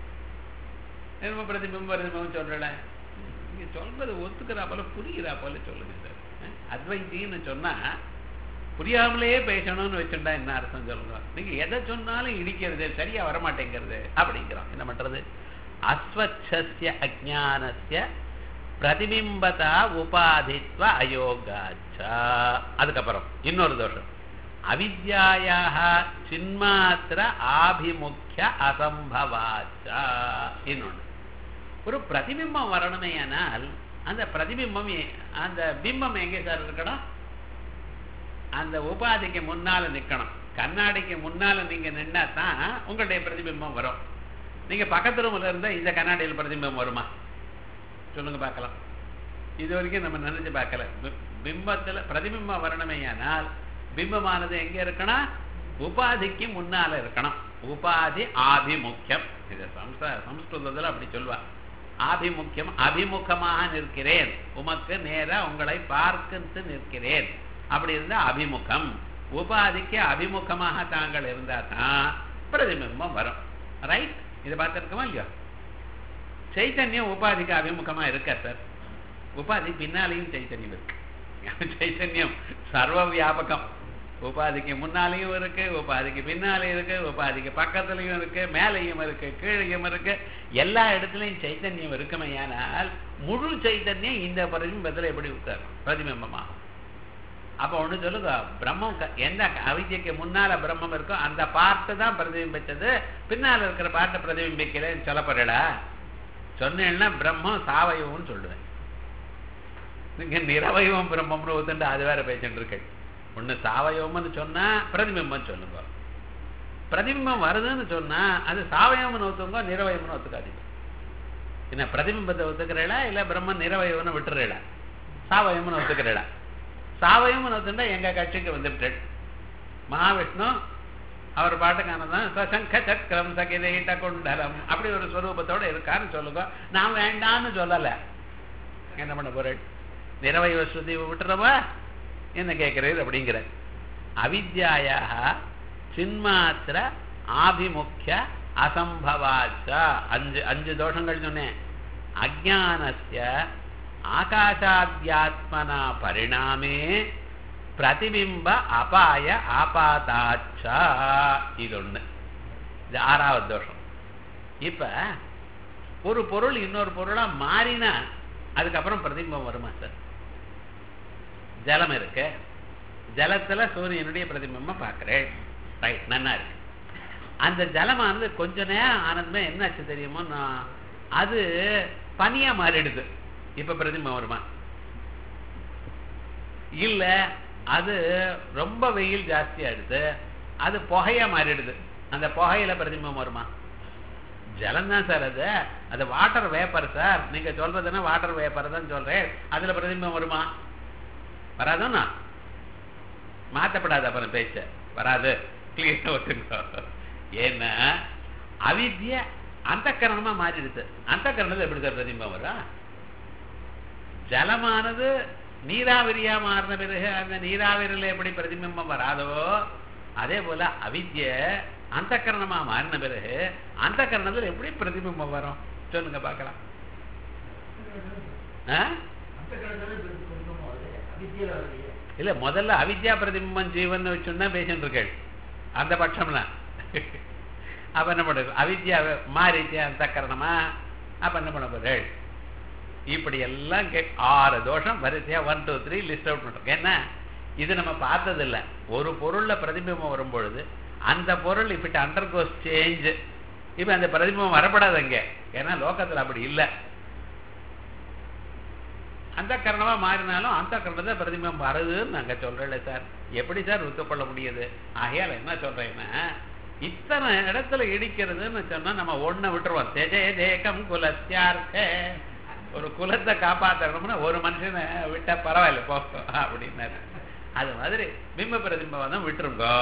A: என்ன பிரதிபிம்பம் பிரதிபிம்பம் சொல்றல நீங்க சொல்றது ஒத்துக்கிறா போல புரிகிறா போல சொல்லுங்க சார் அஹ்? அத்வைத்தின்னு சொன்னா புரியாமலே பேசணும்னு வச்சுட்டா என்ன அர்த்தம் சொல்லுங்க நீங்க எதை சொன்னாலும் இடிக்கிறது சரியா வரமாட்டேங்கிறது அப்படிங்கிறோம் என்ன பண்றது அஸ்வச்சஸ்ய அஜானஸ்ய பிரதிபிம்பதா உபாதித்வ அயோகாச்சா அதுக்கப்புறம் இன்னொரு தோஷம் அவித்யாயாக சின்மாத்திர ஆபிமுக்கிய அசம்பவாச்சா இன்னொன்று ஒரு பிரதிபிம்பம் வரணுமே ஆனால் அந்த பிரதிபிம்பம் எ- அந்த பிம்பம் எங்கே சார் இருக்கணும் அந்த உபாதிக்கு முன்னால நிக்கணும் கண்ணாடிக்கு முன்னால நீங்க நின்னா தான் உங்களுடைய பிரதிபிம்பம் வரும் நீங்க பக்கத்து ரூம்ல இருந்தா இந்த கண்ணாடியில் பிரதிபிம்பம் வருமா சொல்லுங்க பார்க்கலாம் இது வரைக்கும் நம்ம நினைச்சு பார்க்கல பி- பிம்பத்துல பிரதிபிம்பம் வரணுமேயானால் பிம்பமானது எங்க இருக்கணும் உபாதிக்கு முன்னால இருக்கணும் உபாதி ஆபிமுக்கியம் இது சம்ச சம்ஸ்கிருதத்துல அப்படி சொல்வா ஆபிமுக்கியம் அபிமுகமாக நிற்கிறேன் உமக்கு நேரா உங்களை பார்த்து நிற்கிறேன் அப்படி இருந்தா அபிமுகம் உபாதிக்கு அபிமுகமாக தாங்கள் இருந்தா தான் பிரதிபிம்பம் வரும் ரைட் இதை பார்த்துருக்கோமா இல்லையா சைத்தன்யம் உபாதிக்கு அபிமுகமா இருக்கா சார் உபாதி பின்னாலேயும் சைத்தன்யம் இருக்கு சைத்தன்யம் சர்வ வியாபகம்
B: உபாதிக்கு முன்னாலேயும் இருக்கு உபாதிக்கு பின்னாலேயும் இருக்கு உபாதிக்கு பக்கத்துலயும் இருக்கு மேலேயும் இருக்கு கீழையும் இருக்கு எல்லா இடத்துலயும் சைத்தன்யம் இருக்குமையானால் முழு சைத்தன்யம் இந்த பிரதிபிம்பத்துல எப்படி உட்காரும் பிரதிபிம்பமாகும் அப்ப ஒண்ணு சொல்லுங்க பிரம்மம் க- எந்த அவித்யக்கு முன்னால பிரம்மம் இருக்கோ அந்த பார்ட்டு தான் பிரதிபிம்பிச்சது பின்னால இருக்கிற பார்ட்டை பிரதிபிம்பிக்கலன்னு சொல்லப்படுறா சொன்னேன்னா பிரம்மம் சாவயவம்னு சொல்லுவேன் நீங்க நிரவயவம் பிரம்மம்னு ஒத்துண்டு அது வேற பேசிட்டு இருக்கேன் ஒண்ணு சாவயவம்னு சொன்னா பிரதிபிம்பம் சொல்லுங்க பிரதிபிம்பம் வருதுன்னு சொன்னா அது சாவயவம்னு ஒத்துங்க நிரவயம்னு ஒத்துக்காதீங்க என்ன பிரதிபிம்பத்தை ஒத்துக்கிறீளா இல்ல பிரம்மன் நிரவயவம்னு விட்டுறீளா சாவயம்னு ஒத்துக்கிறீளா சாவயம்னு ஒத்துண்டா எங்க கட்சிக்கு வந்துவிட்டேன் மகாவிஷ்ணு அவர் பாட்டுக்கானதான் சசங்க சக்கரம் சகிதீட்ட குண்டலம் அப்படி ஒரு ஸ்வரூபத்தோட இருக்காருன்னு சொல்லுங்க நான் வேண்டான்னு சொல்லல என்ன பண்ண போறேன் நிறவய ஸ்ருதி விட்டுறவா என்ன கேட்கிறீர் அப்படிங்கிற அவித்யாயாக சின்மாத்திர ஆபிமுக்கிய அசம்பவாச்ச அஞ்சு அஞ்சு தோஷங்கள் சொன்னேன் அஜானஸ்ய ஆகாஷாத்யாத்மனா பரிணாமே பிரதிபிம்ப அபாய ஆபாதாச்சா இது ஒண்ணு இது ஆறாவது தோஷம் இப்ப ஒரு பொருள் இன்னொரு பொருளா மாறினா அதுக்கப்புறம் பிரதிபிம்பம் வருமா சார் ஜலம் இருக்கு ஜலத்துல சூரியனுடைய பிரதிபிம்பம் பார்க்கிறேன் ரைட் நன்னா இருக்கு அந்த ஜலமானது கொஞ்ச நேரம் ஆனதுமே என்னாச்சு தெரியுமோ நான் அது பனியா மாறிடுது இப்ப பிரதிபிம்பம் வருமா இல்ல அது ரொம்ப வெயில் ஜாஸ்தி ஆயிடுது அது புகையா மாறிடுது அந்த புகையில பிரதிபிம்பம் வருமா ஜலம் தான் சார் அது அது வாட்டர் வேப்பர் சார் நீங்க சொல்றதுன்னா வாட்டர் வேப்பர் தான் சொல்றேன் அதுல பிரதிபிம்பம் வருமா வராதுன்னா மாத்தப்படாது அப்புறம் பேச்ச வராது கிளியரா ஒத்துக்கோ ஏன்னா அவித்ய அந்த கரணமா மாறிடுது அந்த கரணத்துல எப்படி சார் பிரதிபிம்பம் வரும் ஜலமானது நீராவிரியா மாறின பிறகு அந்த நீராவிரியில எப்படி பிரதிபிம்பம் வராதோ அதே போல அவித்ய அந்த கரணமா மாறின பிறகு அந்த கரணத்துல எப்படி பிரதிபிம்பம் வரும் சொல்லுங்க பார்க்கலாம் ஆ? இல்ல முதல்ல அவித்யா பிரதிபிம்பம் ஜீவன் வச்சுன்னா பேசிட்டு இருக்கேள் அந்த பட்சம்லாம் அப்ப என்ன பண்ணுறது அவித்யா மாறிச்சு அந்த கரணமா அப்ப என்ன பண்ண போறேள் இப்படி எல்லாம் கே ஆறு தோஷம் வரிசையா one two three list out பண்றோம் என்ன இது நம்ம பார்த்தது இல்ல ஒரு பொருள்ல பிரதிபிம்பம் வரும் பொழுது அந்த பொருள் இப்ப அண்டர் கோஸ் சேஞ்ச் இப்ப அந்த பிரதிபிம்பம் வரப்படாது அங்க ஏன்னா லோகத்துல அப்படி இல்லை அந்த கரணமா மாறினாலும் அந்த கரணத்தை பிரதிபிம்பம் வருதுன்னு நாங்க சொல்றேன்ல சார் எப்படி சார் ஒத்துக்கொள்ள முடியுது ஆகையால என்ன சொல்றேன்னா இத்தனை இடத்துல இடிக்கிறதுன்னு சொன்னா நம்ம ஒண்ண விட்டுருவோம் தெஜே தேகம் குலத்தியார்த்தே ஒரு குலத்தை காப்பாத்தணும்னா ஒரு மனுஷனை விட்டா பரவாயில்ல போ அப்படின்னாரு அது மாதிரி பிம்ப பிரதிபிம்பம் தான் விட்டுருங்கோ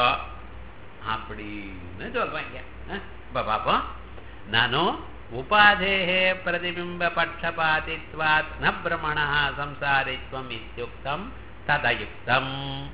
B: அப்படின்னு சொல்றாங்க அஹ், இப்ப பாப்போம் நானும் உபாதேः प्रतिबिम्बपक्षपातित्वात् न भ्रमणः संसारित्वम् इत्युक्तं तदयुक्तम्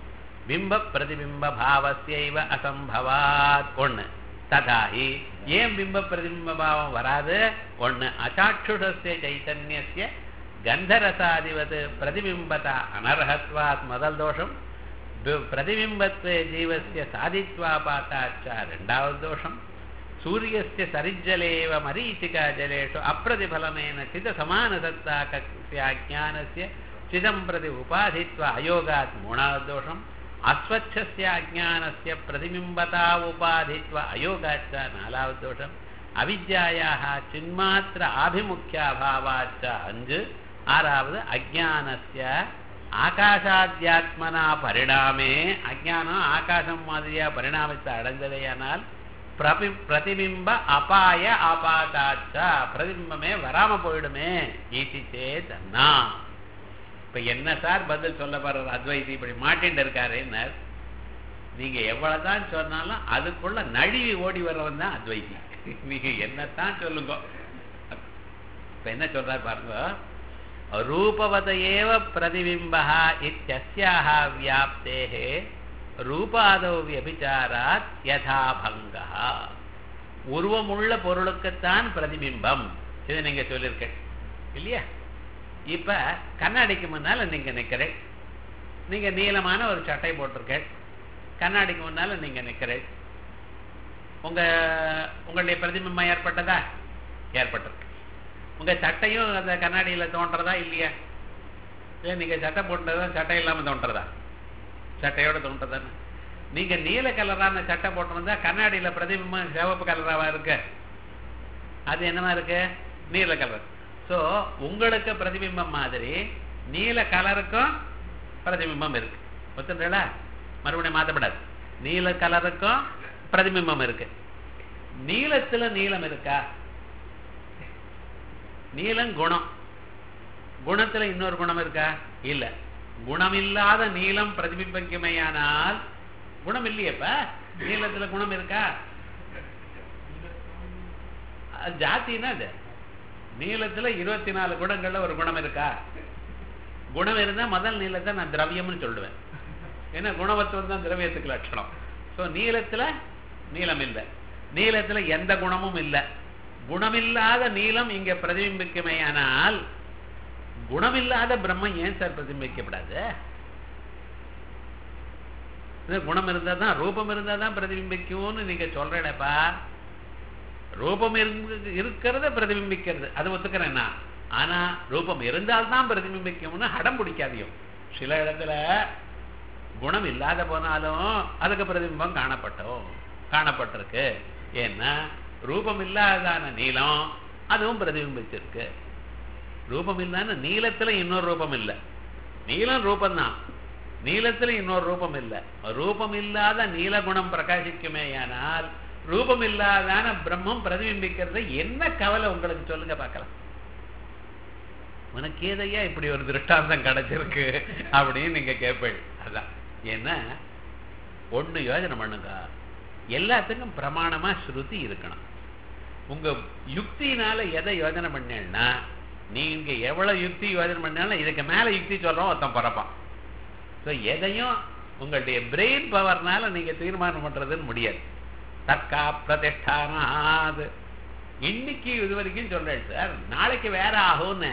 B: பிம்பப்பிரதிபிம்பபாவஸ்யைவ அசம்பவாத் ஒண்ணு ததாஹி ஏன் பிம்ப பிரதிபிம்பபாவம் வராது ஒண்ணு அசாட்சுஷஸ்ய சைத்தன்யஸ்ய கந்தரசாதிவது பிரதிபிம்பதா அனர்ஹத்வாத் முதல் தோஷம் பி- பிரதிபிம்பத்வே ஜீவஸ்ய சாதித்வாபாத்தாச்ச ரெண்டாவது தோஷம் சூரியஸ்ய சரிஜ்ஜலேவ மரீச்சிகா ஜலேஷு அப்பிரதிபலமேன சித சமானசத்தாக்கஸ்ய அஜானஸ்ய சிதம் பிரதி உபாதித்வ அயோகாத் மூணாவது தோஷம் அஸ்வச்சஸ்ய அஜானஸ்ய பிரதிபிம்பதா உபாதித்வ அயோகாச்ச நாலாவது தோஷம் அவித்யாயாக சின்மாத்திர ஆபிமுக்கியாபாவாச்ச அஞ்சு ஆறாவது அஜானஸ்ய ஆகாஷாத்யாத்மனா பரிணாமே அஜானம் ஆகாசம் மாதிரியா பரிணாமத்தை அடைந்ததையானால் பிரபி பிரதிபிம்ப அபாய ஆபாதாச்சா பிரதிபிம்பமே வராம போயிடுமே ஈசி சேதன்னா இப்ப என்ன சார் பதில் சொல்ல போறாரு அத்வைதி இப்படி மாட்டின்னு இருக்காருன்னார் நீங்க எவ்வளவுதான் சொன்னாலும் அதுக்குள்ள நழுவி ஓடி வர்றவன் தான் அத்வைதி நீங்க என்னத்தான் சொல்லுங்க இப்ப என்ன சொல்றார் பாருங்க ரூபவத ஏவ பிரதிபிம்ப இத்தியஸ்யாக வியாப்தேः ரூபாதோ வியபிச்சாராத் யதா பங்கா உருவமுள்ள பொருளுக்குத்தான் பிரதிபிம்பம் இது நீங்க சொல்லியிருக்க இல்லையா இப்ப கண்ணாடிக்கு முன்னால நீங்க நிக்கிறேன் நீங்க நீளமான ஒரு சட்டை போட்டிருக்க கண்ணாடிக்கு முன்னால நீங்க நிக்கிறேன் உங்க உங்களுடைய பிரதிபிம்பம் ஏற்பட்டதா ஏற்பட்டிருக்கு உங்க சட்டையும் அந்த கண்ணாடியில தோன்றதா இல்லையா ஏன் நீங்க சட்டை போட்டதா சட்டை இல்லாம தோன்றதா சட்டையோட தோன்றதானே நீங்க நீல கலரான சட்டை போட்டிருந்தா கண்ணாடியில பிரதிபிம்பம் சிவப்பு கலராவா இருக்கு அது என்னவா இருக்கு நீல கலர் சோ உங்களுக்கு பிரதிபிம்பம் மாதிரி நீல கலருக்கும் பிரதிபிம்பம் இருக்கு ஒத்துங்களா மறுபடியும் மாத்தப்படாது நீல கலருக்கும் பிரதிபிம்பம் இருக்கு நீலத்துல நீலம் இருக்கா நீலம் குணம் குணத்துல இன்னொரு குணம் இருக்கா இல்ல குணமில்லாத நீலம் பிரதிபிம்பிக்குமையானால் குணம் இல்லையேப்ப நீலத்துல குணம் இருக்கா அது ஜாத்தின்னா அது நீளத்துல இருபத்தி நாலு குணங்கள்ல ஒரு குணம் இருக்கா குணம் இருந்தா முதல் நீளத்தை நான் திரவியம்னு சொல்லுவேன் ஏன்னா குணவத்துவம் தான் திரவியத்துக்கு லட்சணம் ஸோ நீளத்துல நீளம் இல்லை நீளத்துல எந்த குணமும் இல்லை குணமில்லாத நீளம் இங்க பிரதிபிம்பிக்குமையானால் குணமில்லாத பிரம்மம் ஏன் சார் பிரதிபிம்பிக்கப்படாது இது குணம் இருந்தா தான் ரூபம் இருந்தா தான் பிரதிபிம்பிக்கும்னு நீங்க சொல்றேடப்பா ரூபம் இருந்து இருக்கிறத பிரதிபிம்பிக்கிறது அது ஒத்துக்கிறேன் நான் ஆனா ரூபம் இருந்தால்தான் பிரதிபிம்பிக்கும்னு ஹடம் பிடிக்காதியும் சில இடத்துல குணம் இல்லாத போனாலும் அதுக்கு பிரதிபிம்பம் காணப்பட்டோம் காணப்பட்டிருக்கு ஏன்னா ரூபம் இல்லாதான நீளம் அதுவும் பிரதிபிம்பிச்சிருக்கு ரூபம் இல்லாத நீளத்துல இன்னொரு ரூபம் இல்லை நீளம் ரூபம்தான் நீளத்துல இன்னொரு ரூபம் இல்லை ரூபம் இல்லாத நீலகுணம் பிரகாசிக்குமேயானால் ரூபம் இல்லாதான பிரம்மம் பிரதிபிம்பிக்கிறது என்ன கவலை உங்களுக்கு சொல்லுங்க பார்க்கலாம் உனக்கு ஏதையா இப்படி ஒரு திருஷ்டாந்தம் கிடைச்சிருக்கு அப்படின்னு நீங்க கேட்பீள் அதான் ஏன்னா ஒண்ணு யோஜனை பண்ணுங்க எல்லாத்துக்கும் பிரமாணமா ஸ்ருதி இருக்கணும் உங்க யுக்தினால எதை யோஜனை பண்ணேன்னா நீங்க எவ்வளவு யுக்தி யோஜனை பண்ணாலும் இதுக்கு மேல யுக்தி சொல்றோம் ஒருத்தன் பிறப்பான் ஸோ எதையும் உங்களுடைய பிரெயின் பவர்னால நீங்க தீர்மானம் பண்றதுன்னு முடியாது தற்கா பிரதிஷ்டானாது இன்னைக்கு இது வரைக்கும் சொல்றேன் சார் நாளைக்கு வேற ஆகும்னு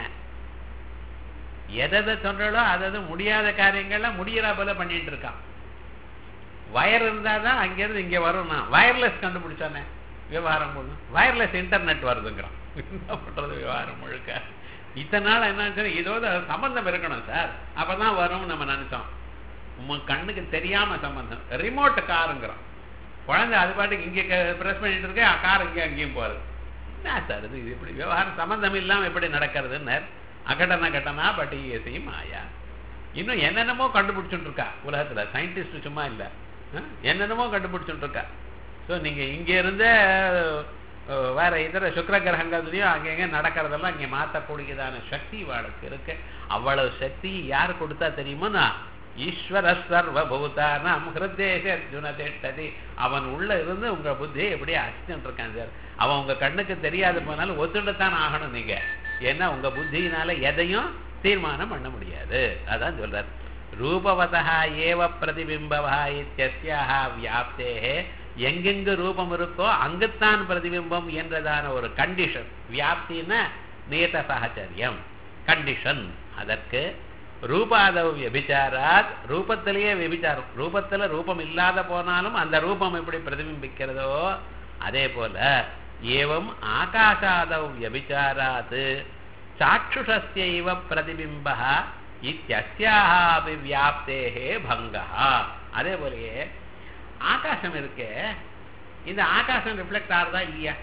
B: எதை சொல்றாலோ அதாவது முடியாத காரியங்கள்லாம் முடியறா போல பண்ணிட்டு இருக்கான் வயர் இருந்தாதான் அங்கிருந்து இங்க வரும் நான் வயர்லெஸ் கண்டுபிடிச்சானே விவகாரம் ஒண்ணு வயர்லெஸ் இன்டர்நெட் வருதுங்கிறான் என்ன பண்றது விவகாரம் முழுக்க இத்தனை நாள் என்ன இதோட சம்பந்தம் இருக்கணும் சார் அப்பதான் வரும்னு நம்ம நினைச்சோம் உங்க கண்ணுக்கு தெரியாம சம்பந்தம் ரிமோட் காருங்கிறோம் குழந்தை அது பாட்டுக்கு இங்கே ப்ரெஸ் பண்ணிட்டு இருக்கு கார் இங்கே அங்கேயும் போகுது என்ன சார் இது இது இப்படி விவகாரம் சம்பந்தம் இல்லாம எப்படி நடக்கிறதுன்னு அகடன கட்டனா பட் இயற்கையும் மாயா இன்னும் என்னென்னமோ கண்டுபிடிச்சுட்டு இருக்கா உலகத்துல சயின்டிஸ்ட் சும்மா இல்ல அஹ், என்னென்னமோ கண்டுபிடிச்சுட்டு இருக்கா ஸோ நீங்க இங்க இருந்தே அஹ், வேற இதர சுக்கிர கிரகங்கள்லயும் அங்கங்க நடக்கிறதெல்லாம் இங்க மாத்தக்கூடியதான சக்தி இவாளுக்கு இருக்கு அவ்வளவு சக்தி யார் கொடுத்தா தெரியுமோனா ஈஸ்வர சர்வபூதானாம் ஹிருதேஷ அர்ஜுன திட்டதி அவன் உள்ள இருந்து உங்க புத்தியை எப்படி அசிச்சுட்டு இருக்கான் சார் அவன் உங்க கண்ணுக்கு தெரியாது போனாலும் ஒத்துண்டுத்தான் ஆகணும் நீங்க ஏன்னா உங்க புத்தியினால எதையும் தீர்மானம் பண்ண முடியாது அதான் சொல்றார் ரூபவதா ஏவ பிரதிபிம்பவா இத்தியஸ்யாக வியாப்தேகே எங்கெங்கு ரூபம் இருக்கோ அங்குத்தான் பிரதிபிம்பம் என்றதான ஒரு கண்டிஷன் வியாப்தின்னா நியத சாகச்சரியம் கண்டிஷன் அதற்கு ரூபாதவ் வியபிச்சாராத் ரூபத்திலேயே விபிச்சாரம் ரூபத்துல ரூபம் இல்லாத போனாலும் அந்த ரூபம் எப்படி பிரதிபிம்பிக்கிறதோ அதே போல ஏவம் ஆகாஷாதவ் வியபிச்சாராத் சாட்சுஷஸ்யைவ பிரதிபிம்ப இத்தியஸ்யாபி வியாப்தேகே பங்கா அதே போலயே ஆகாசம் இருக்கே இந்த ஆகாசம் ரிஃப்ளெக்ட் ஆறுதா இல்லையா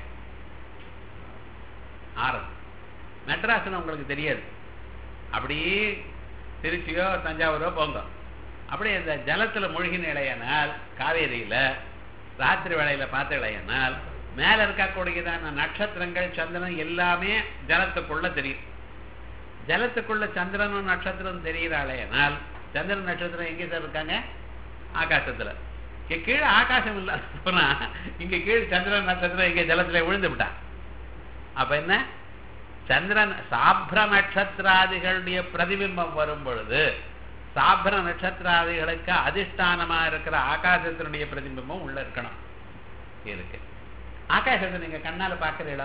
B: ஆறுது மெட்ராஸ்னு உங்களுக்கு தெரியாது அப்படியே திருச்சியோ தஞ்சாவூரோ போங்க அப்படியே இந்த ஜலத்துல மூழ்கின இலையனால் காவேரியில ராத்திரி வேளையில பார்த்த இலையனால் மேல இருக்கக்கூடியதான நட்சத்திரங்கள் சந்திரன் எல்லாமே ஜலத்துக்குள்ள தெரியும் ஜலத்துக்குள்ள சந்திரனும் நட்சத்திரம் தெரிகிறாளேனால் சந்திரன் நட்சத்திரம் எங்கே சார் இருக்காங்க ஆகாசத்துல இங்க கீழே ஆகாசம் இல்லாத போனா இங்க கீழே சந்திரன் நட்சத்திரம் இங்க ஜலத்துல விழுந்து விட்டா அப்ப என்ன சந்திரன் சாப்ர நட்சத்திராதிகளுடைய பிரதிபிம்பம் வரும் பொழுது சாப்ர நட்சத்திராதிகளுக்கு அதிஷ்டானமா இருக்கிற ஆகாசத்தினுடைய பிரதிபிம்பம் உள்ள இருக்கணும் இருக்கு ஆகாசத்தை நீங்க கண்ணால பாக்குறீங்களா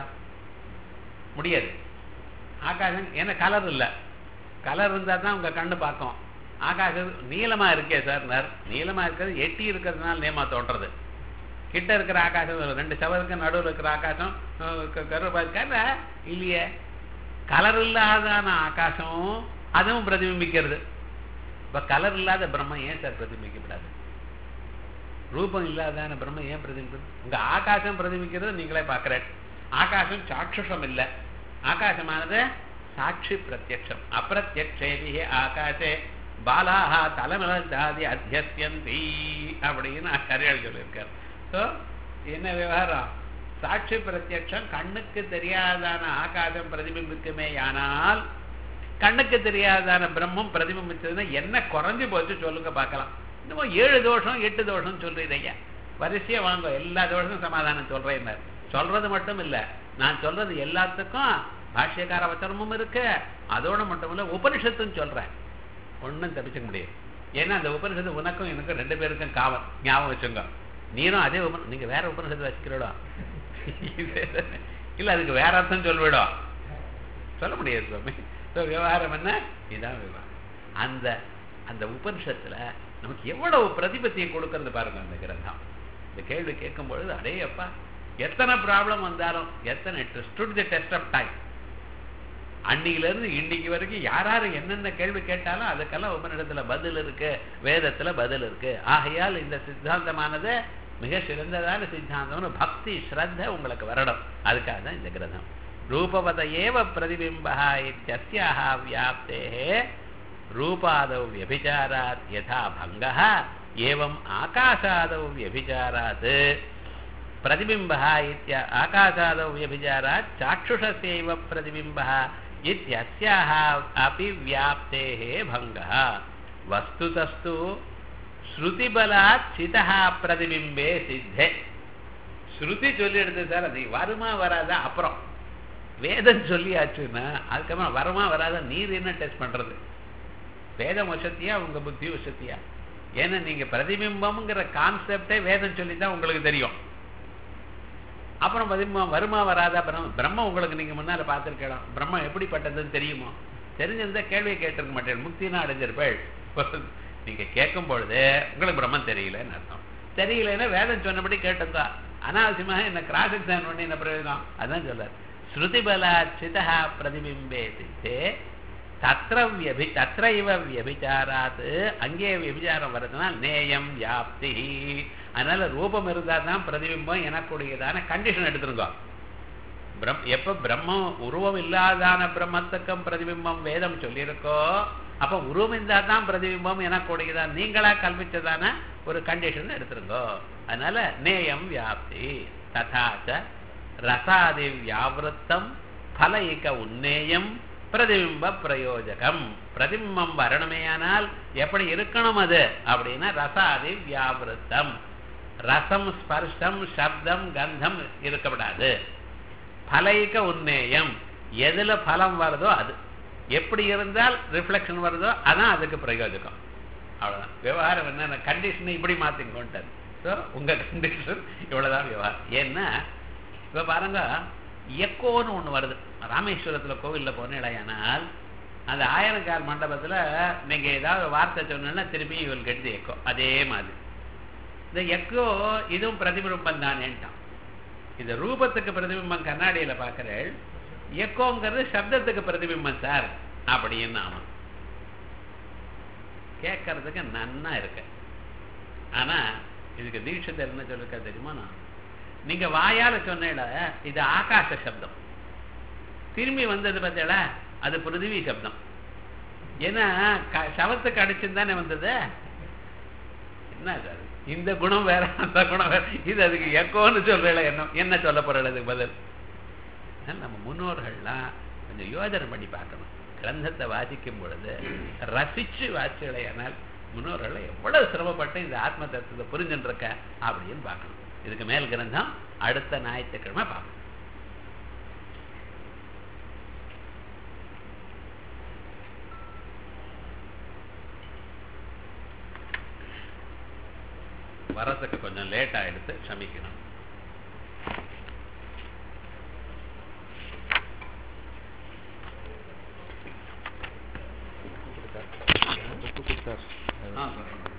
B: முடியாது ஆகாசம் ஏன்னா கலர் இல்ல கலர் இருந்தா தான் உங்க கண்ணு பார்க்கும் ஆகாசம் நீளமா இருக்கே சார் நீளமா இருக்கிறது எட்டி இருக்கிறதுனால நேமா தோன்றது கிட்ட இருக்கிற ஆகாசம் ரெண்டு சவருக்கு நடுவில் இருக்கிற ஆகாசம் கருவா இருக்கா இல்லையே கலர் இல்லாதான ஆகாசம் அதுவும் பிரதிபிம்பிக்கிறது இப்ப கலர் இல்லாத பிரம்மம் ஏன் சார் பிரதிபிக்கப்படாது ரூபம் இல்லாதான பிரம்மம் ஏன் பிரதிபிக்கிறது உங்க ஆகாசம் பிரதிபிக்கிறது நீங்களே பார்க்கிறேன் ஆகாசம் சாட்சுஷம் இல்லை ஆகாசமானது சாட்சி பிரத்யக்ஷம் அப்பிரத்யக்ஷேதி ஆகாசே பாலாஹா தலைமலதாதி அத்தியஸ்யந்தி அப்படின்னு ஆச்சாரியால் சொல்லியிருக்கார் ஸோ என்ன விவகாரம் சாட்சி பிரத்யக்ஷம் கண்ணுக்கு தெரியாதான ஆகாசம் பிரதிபிம்பிக்குமே ஆனால் கண்ணுக்கு தெரியாதான பிரம்மம் பிரதிபிம்பிச்சதுன்னா என்ன குறைஞ்சு போச்சு சொல்லுங்க பார்க்கலாம் இன்னமும் ஏழு தோஷம் எட்டு தோஷம் சொல்றீங்க ஐயா வரிசையா வாங்க எல்லா தோஷமும் சமாதானம் சொல்றேன் சொல்றது மட்டும் இல்ல நான் சொல்றது எல்லாத்துக்கும் பாஷ்யக்கார வச்சனமும் இருக்கு அதோட மட்டும் இல்ல உபனிஷத்தும் சொல்றேன் ஒன்றும் தப்பிச்சுக்க முடியாது ஏன்னா அந்த உபனிஷத்து உனக்கும் எனக்கும் ரெண்டு பேருக்கும் காவல் ஞாபகம் வச்சுங்க நீரும் அதே உப நீங்க வேற உபனிஷத்து வச்சுக்கிறோடா இல்ல அதுக்கு வேற அர்த்தம் சொல்லிவிடும் சொல்ல முடியாது சுவாமி ஸோ விவகாரம் என்ன இதுதான் விவகாரம் அந்த அந்த உபனிஷத்துல நமக்கு எவ்வளவு பிரதிபத்தியை கொடுக்கறது பாருங்க அந்த கிரந்தம் இந்த கேள்வி கேட்கும் பொழுது அடே அப்பா எத்தனை ப்ராப்ளம் வந்தாலும் எத்தனை stood the test of time அன்னில இருந்து இன்னைக்கு வரைக்கும் யார் யார் என்னென்ன கேள்வி கேட்டாலும் அதுக்கெல்லாம் உபனிடத்துல பதில் இருக்கு வேதத்துல பதில் இருக்கு ஆகையால் இந்த சித்தாந்தமானது மிக சிறந்ததான சித்தாந்தம்னு பக்தி ஸ்ரத்த உங்களுக்கு வரணும் அதுக்காக தான் இந்த கிரந்தம் ரூபவத ஏவ பிரதிபிம்பா இத்தியஸ்யாக வியாப்தே ரூபாதௌ வியபிச்சாராத் யதா பங்கः एवम् आकाशादौ व्यभिचारात् प्रतिबिम्बः इत्य आकाशादौ व्यभिचारात् चाक्षुषस्यैव प्रतिबिम्बः इत्यस्याः अपि व्याप्तेः भङ्गः वस्तुतस्तु ஸ்ருதிபலாத் சிதா பிரதிபிம்பே சித்தே ஸ்ருதி சொல்லி எடுத்து சார் அது வருமா வராதா அப்புறம் வேதம் சொல்லியாச்சுன்னா அதுக்கப்புறம் வருமா வராதா நீர் என்ன டெஸ்ட் பண்றது வேதம் வசத்தியா உங்க புத்தி வசத்தியா ஏன்னா நீங்க பிரதிபிம்பம்ங்கிற கான்செப்டே வேதம் சொல்லி தான் உங்களுக்கு தெரியும் அப்புறம் பிரதிபிம்பம் வருமா வராதா பிரம்ம பிரம்ம உங்களுக்கு நீங்க முன்னால பார்த்துருக்கலாம் பிரம்மம் எப்படிப்பட்டதுன்னு தெரியுமோ தெரிஞ்சிருந்தா கேள்வியை கேட்டிருக்க மாட்டேன் முக்தினா அடைஞ்சிருப்பேள் நீங்க கேட்கும் பொழுது உங்களுக்கு பிரம்மம் தெரியலன்னு அர்த்தம் தெரியலன்னா வேதம் சொன்னபடி கேட்டதா அனாவசியமாக என்ன கிராஸ் எக்ஸாம் பண்ணி என்ன பிரயோஜனம் அதான் சொல்லார் ஸ்ருதி பலாச்சிதா பிரதிபிம்பே சித்தே தத்திர வியபி தத்திர இவ வியபிச்சாராத்து அங்கே வியபிச்சாரம் வருதுன்னா நேயம் வியாப்தி அதனால ரூபம் இருந்தா தான் பிரதிபிம்பம் எனக்கூடியதான கண்டிஷன் எடுத்துருங்க பிரம் எப்ப பிரம்மம் உருவம் இல்லாதான பிரம்மத்துக்கும் பிரதிபிம்பம் வேதம் சொல்லியிருக்கோ அப்ப உருவம் இருந்தா தான் பிரதிபிம்பம் எனக்கூடியதான் நீங்களா கல்பிச்சதான ஒரு கண்டிஷன் எடுத்துருங்கோ அதனால நேயம் வியாப்தி ததாச்ச ரசாதி வியாவிருத்தம் பலைக உன்னேயம் பிரதிபிம்ப பிரயோஜகம் பிரதிபிம்பம் வரணுமேயானால் எப்படி இருக்கணும் அது அப்படின்னா ரசாதி வியாவிருத்தம் ரசம் ஸ்பர்ஷம் சப்தம் கந்தம் இருக்கப்படாது பலைக உன்னேயம் எதுல பலம் வருதோ அது எப்படி இருந்தால் ரிஃப்ளெக்ஷன் வருதோ அதான் அதுக்கு பிரயோஜகம் அவ்வளவுதான் விவகாரம் என்ன கண்டிஷனை இப்படி மாத்திங்கோன்ட்டார் ஸோ உங்க கண்டிஷன் இவ்வளவுதான் விவகாரம் ஏன்னா இப்ப பாருங்க எக்கோன்னு ஒண்ணு வருது ராமேஸ்வரத்துல கோவில்ல போனேடையானால் அந்த ஆயிரங்கால் மண்டபத்துல நீங்க ஏதாவது வார்த்தை சொன்னா திருப்பி இவள் கெடுத்து எக்கோ அதே மாதிரி இந்த எக்கோ இதுவும் பிரதிபிம்பம் தானேன்ட்டான் இந்த ரூபத்துக்கு பிரதிபிம்பம் கண்ணாடியில பாக்குறேன் எக்கோங்கிறது சப்தத்துக்கு பிரதிபிம்பம் சார் அப்படின்னு ஆமாம் கேட்கறதுக்கு நன்னா இருக்கு ஆனா இதுக்கு தீட்சிதர் என்ன சொல்லிருக்கா தெரியுமா நான் நீங்க வாயால சொன்னேல இது ஆகாச சப்தம் திரும்பி வந்தது பார்த்தீங்களா அது பிருத்திவி சப்தம் ஏன்னா சவத்துக்கு அடிச்சுன்னு தானே வந்தது என்ன சார் இந்த குணம் வேற அந்த குணம் வேற இது அதுக்கு எக்கோன்னு சொல்றல என்ன என்ன சொல்ல போறது அதுக்கு பதில் நம்ம முன்னோர்கள்லாம் கொஞ்சம் யோஜனை பண்ணி பார்க்கணும் கிரந்தத்தை வாசிக்கும் பொழுது ரசிச்சு வாசிச்சலையானால் முன்னோர்கள் எவ்வளவு சிரமப்பட்டு இந்த ஆத்ம தத்துவத்தை புரிஞ்சுட்டு இருக்க அப்படின்னு பார்க்கணும் இதுக்கு மேல் கிரந்தம் அடுத்த ஞாயிற்றுக்கிழமை பார்க்கணும் வரத்துக்கு கொஞ்சம் லேட் ஆயிடுத்து க்ஷமிக்கணும்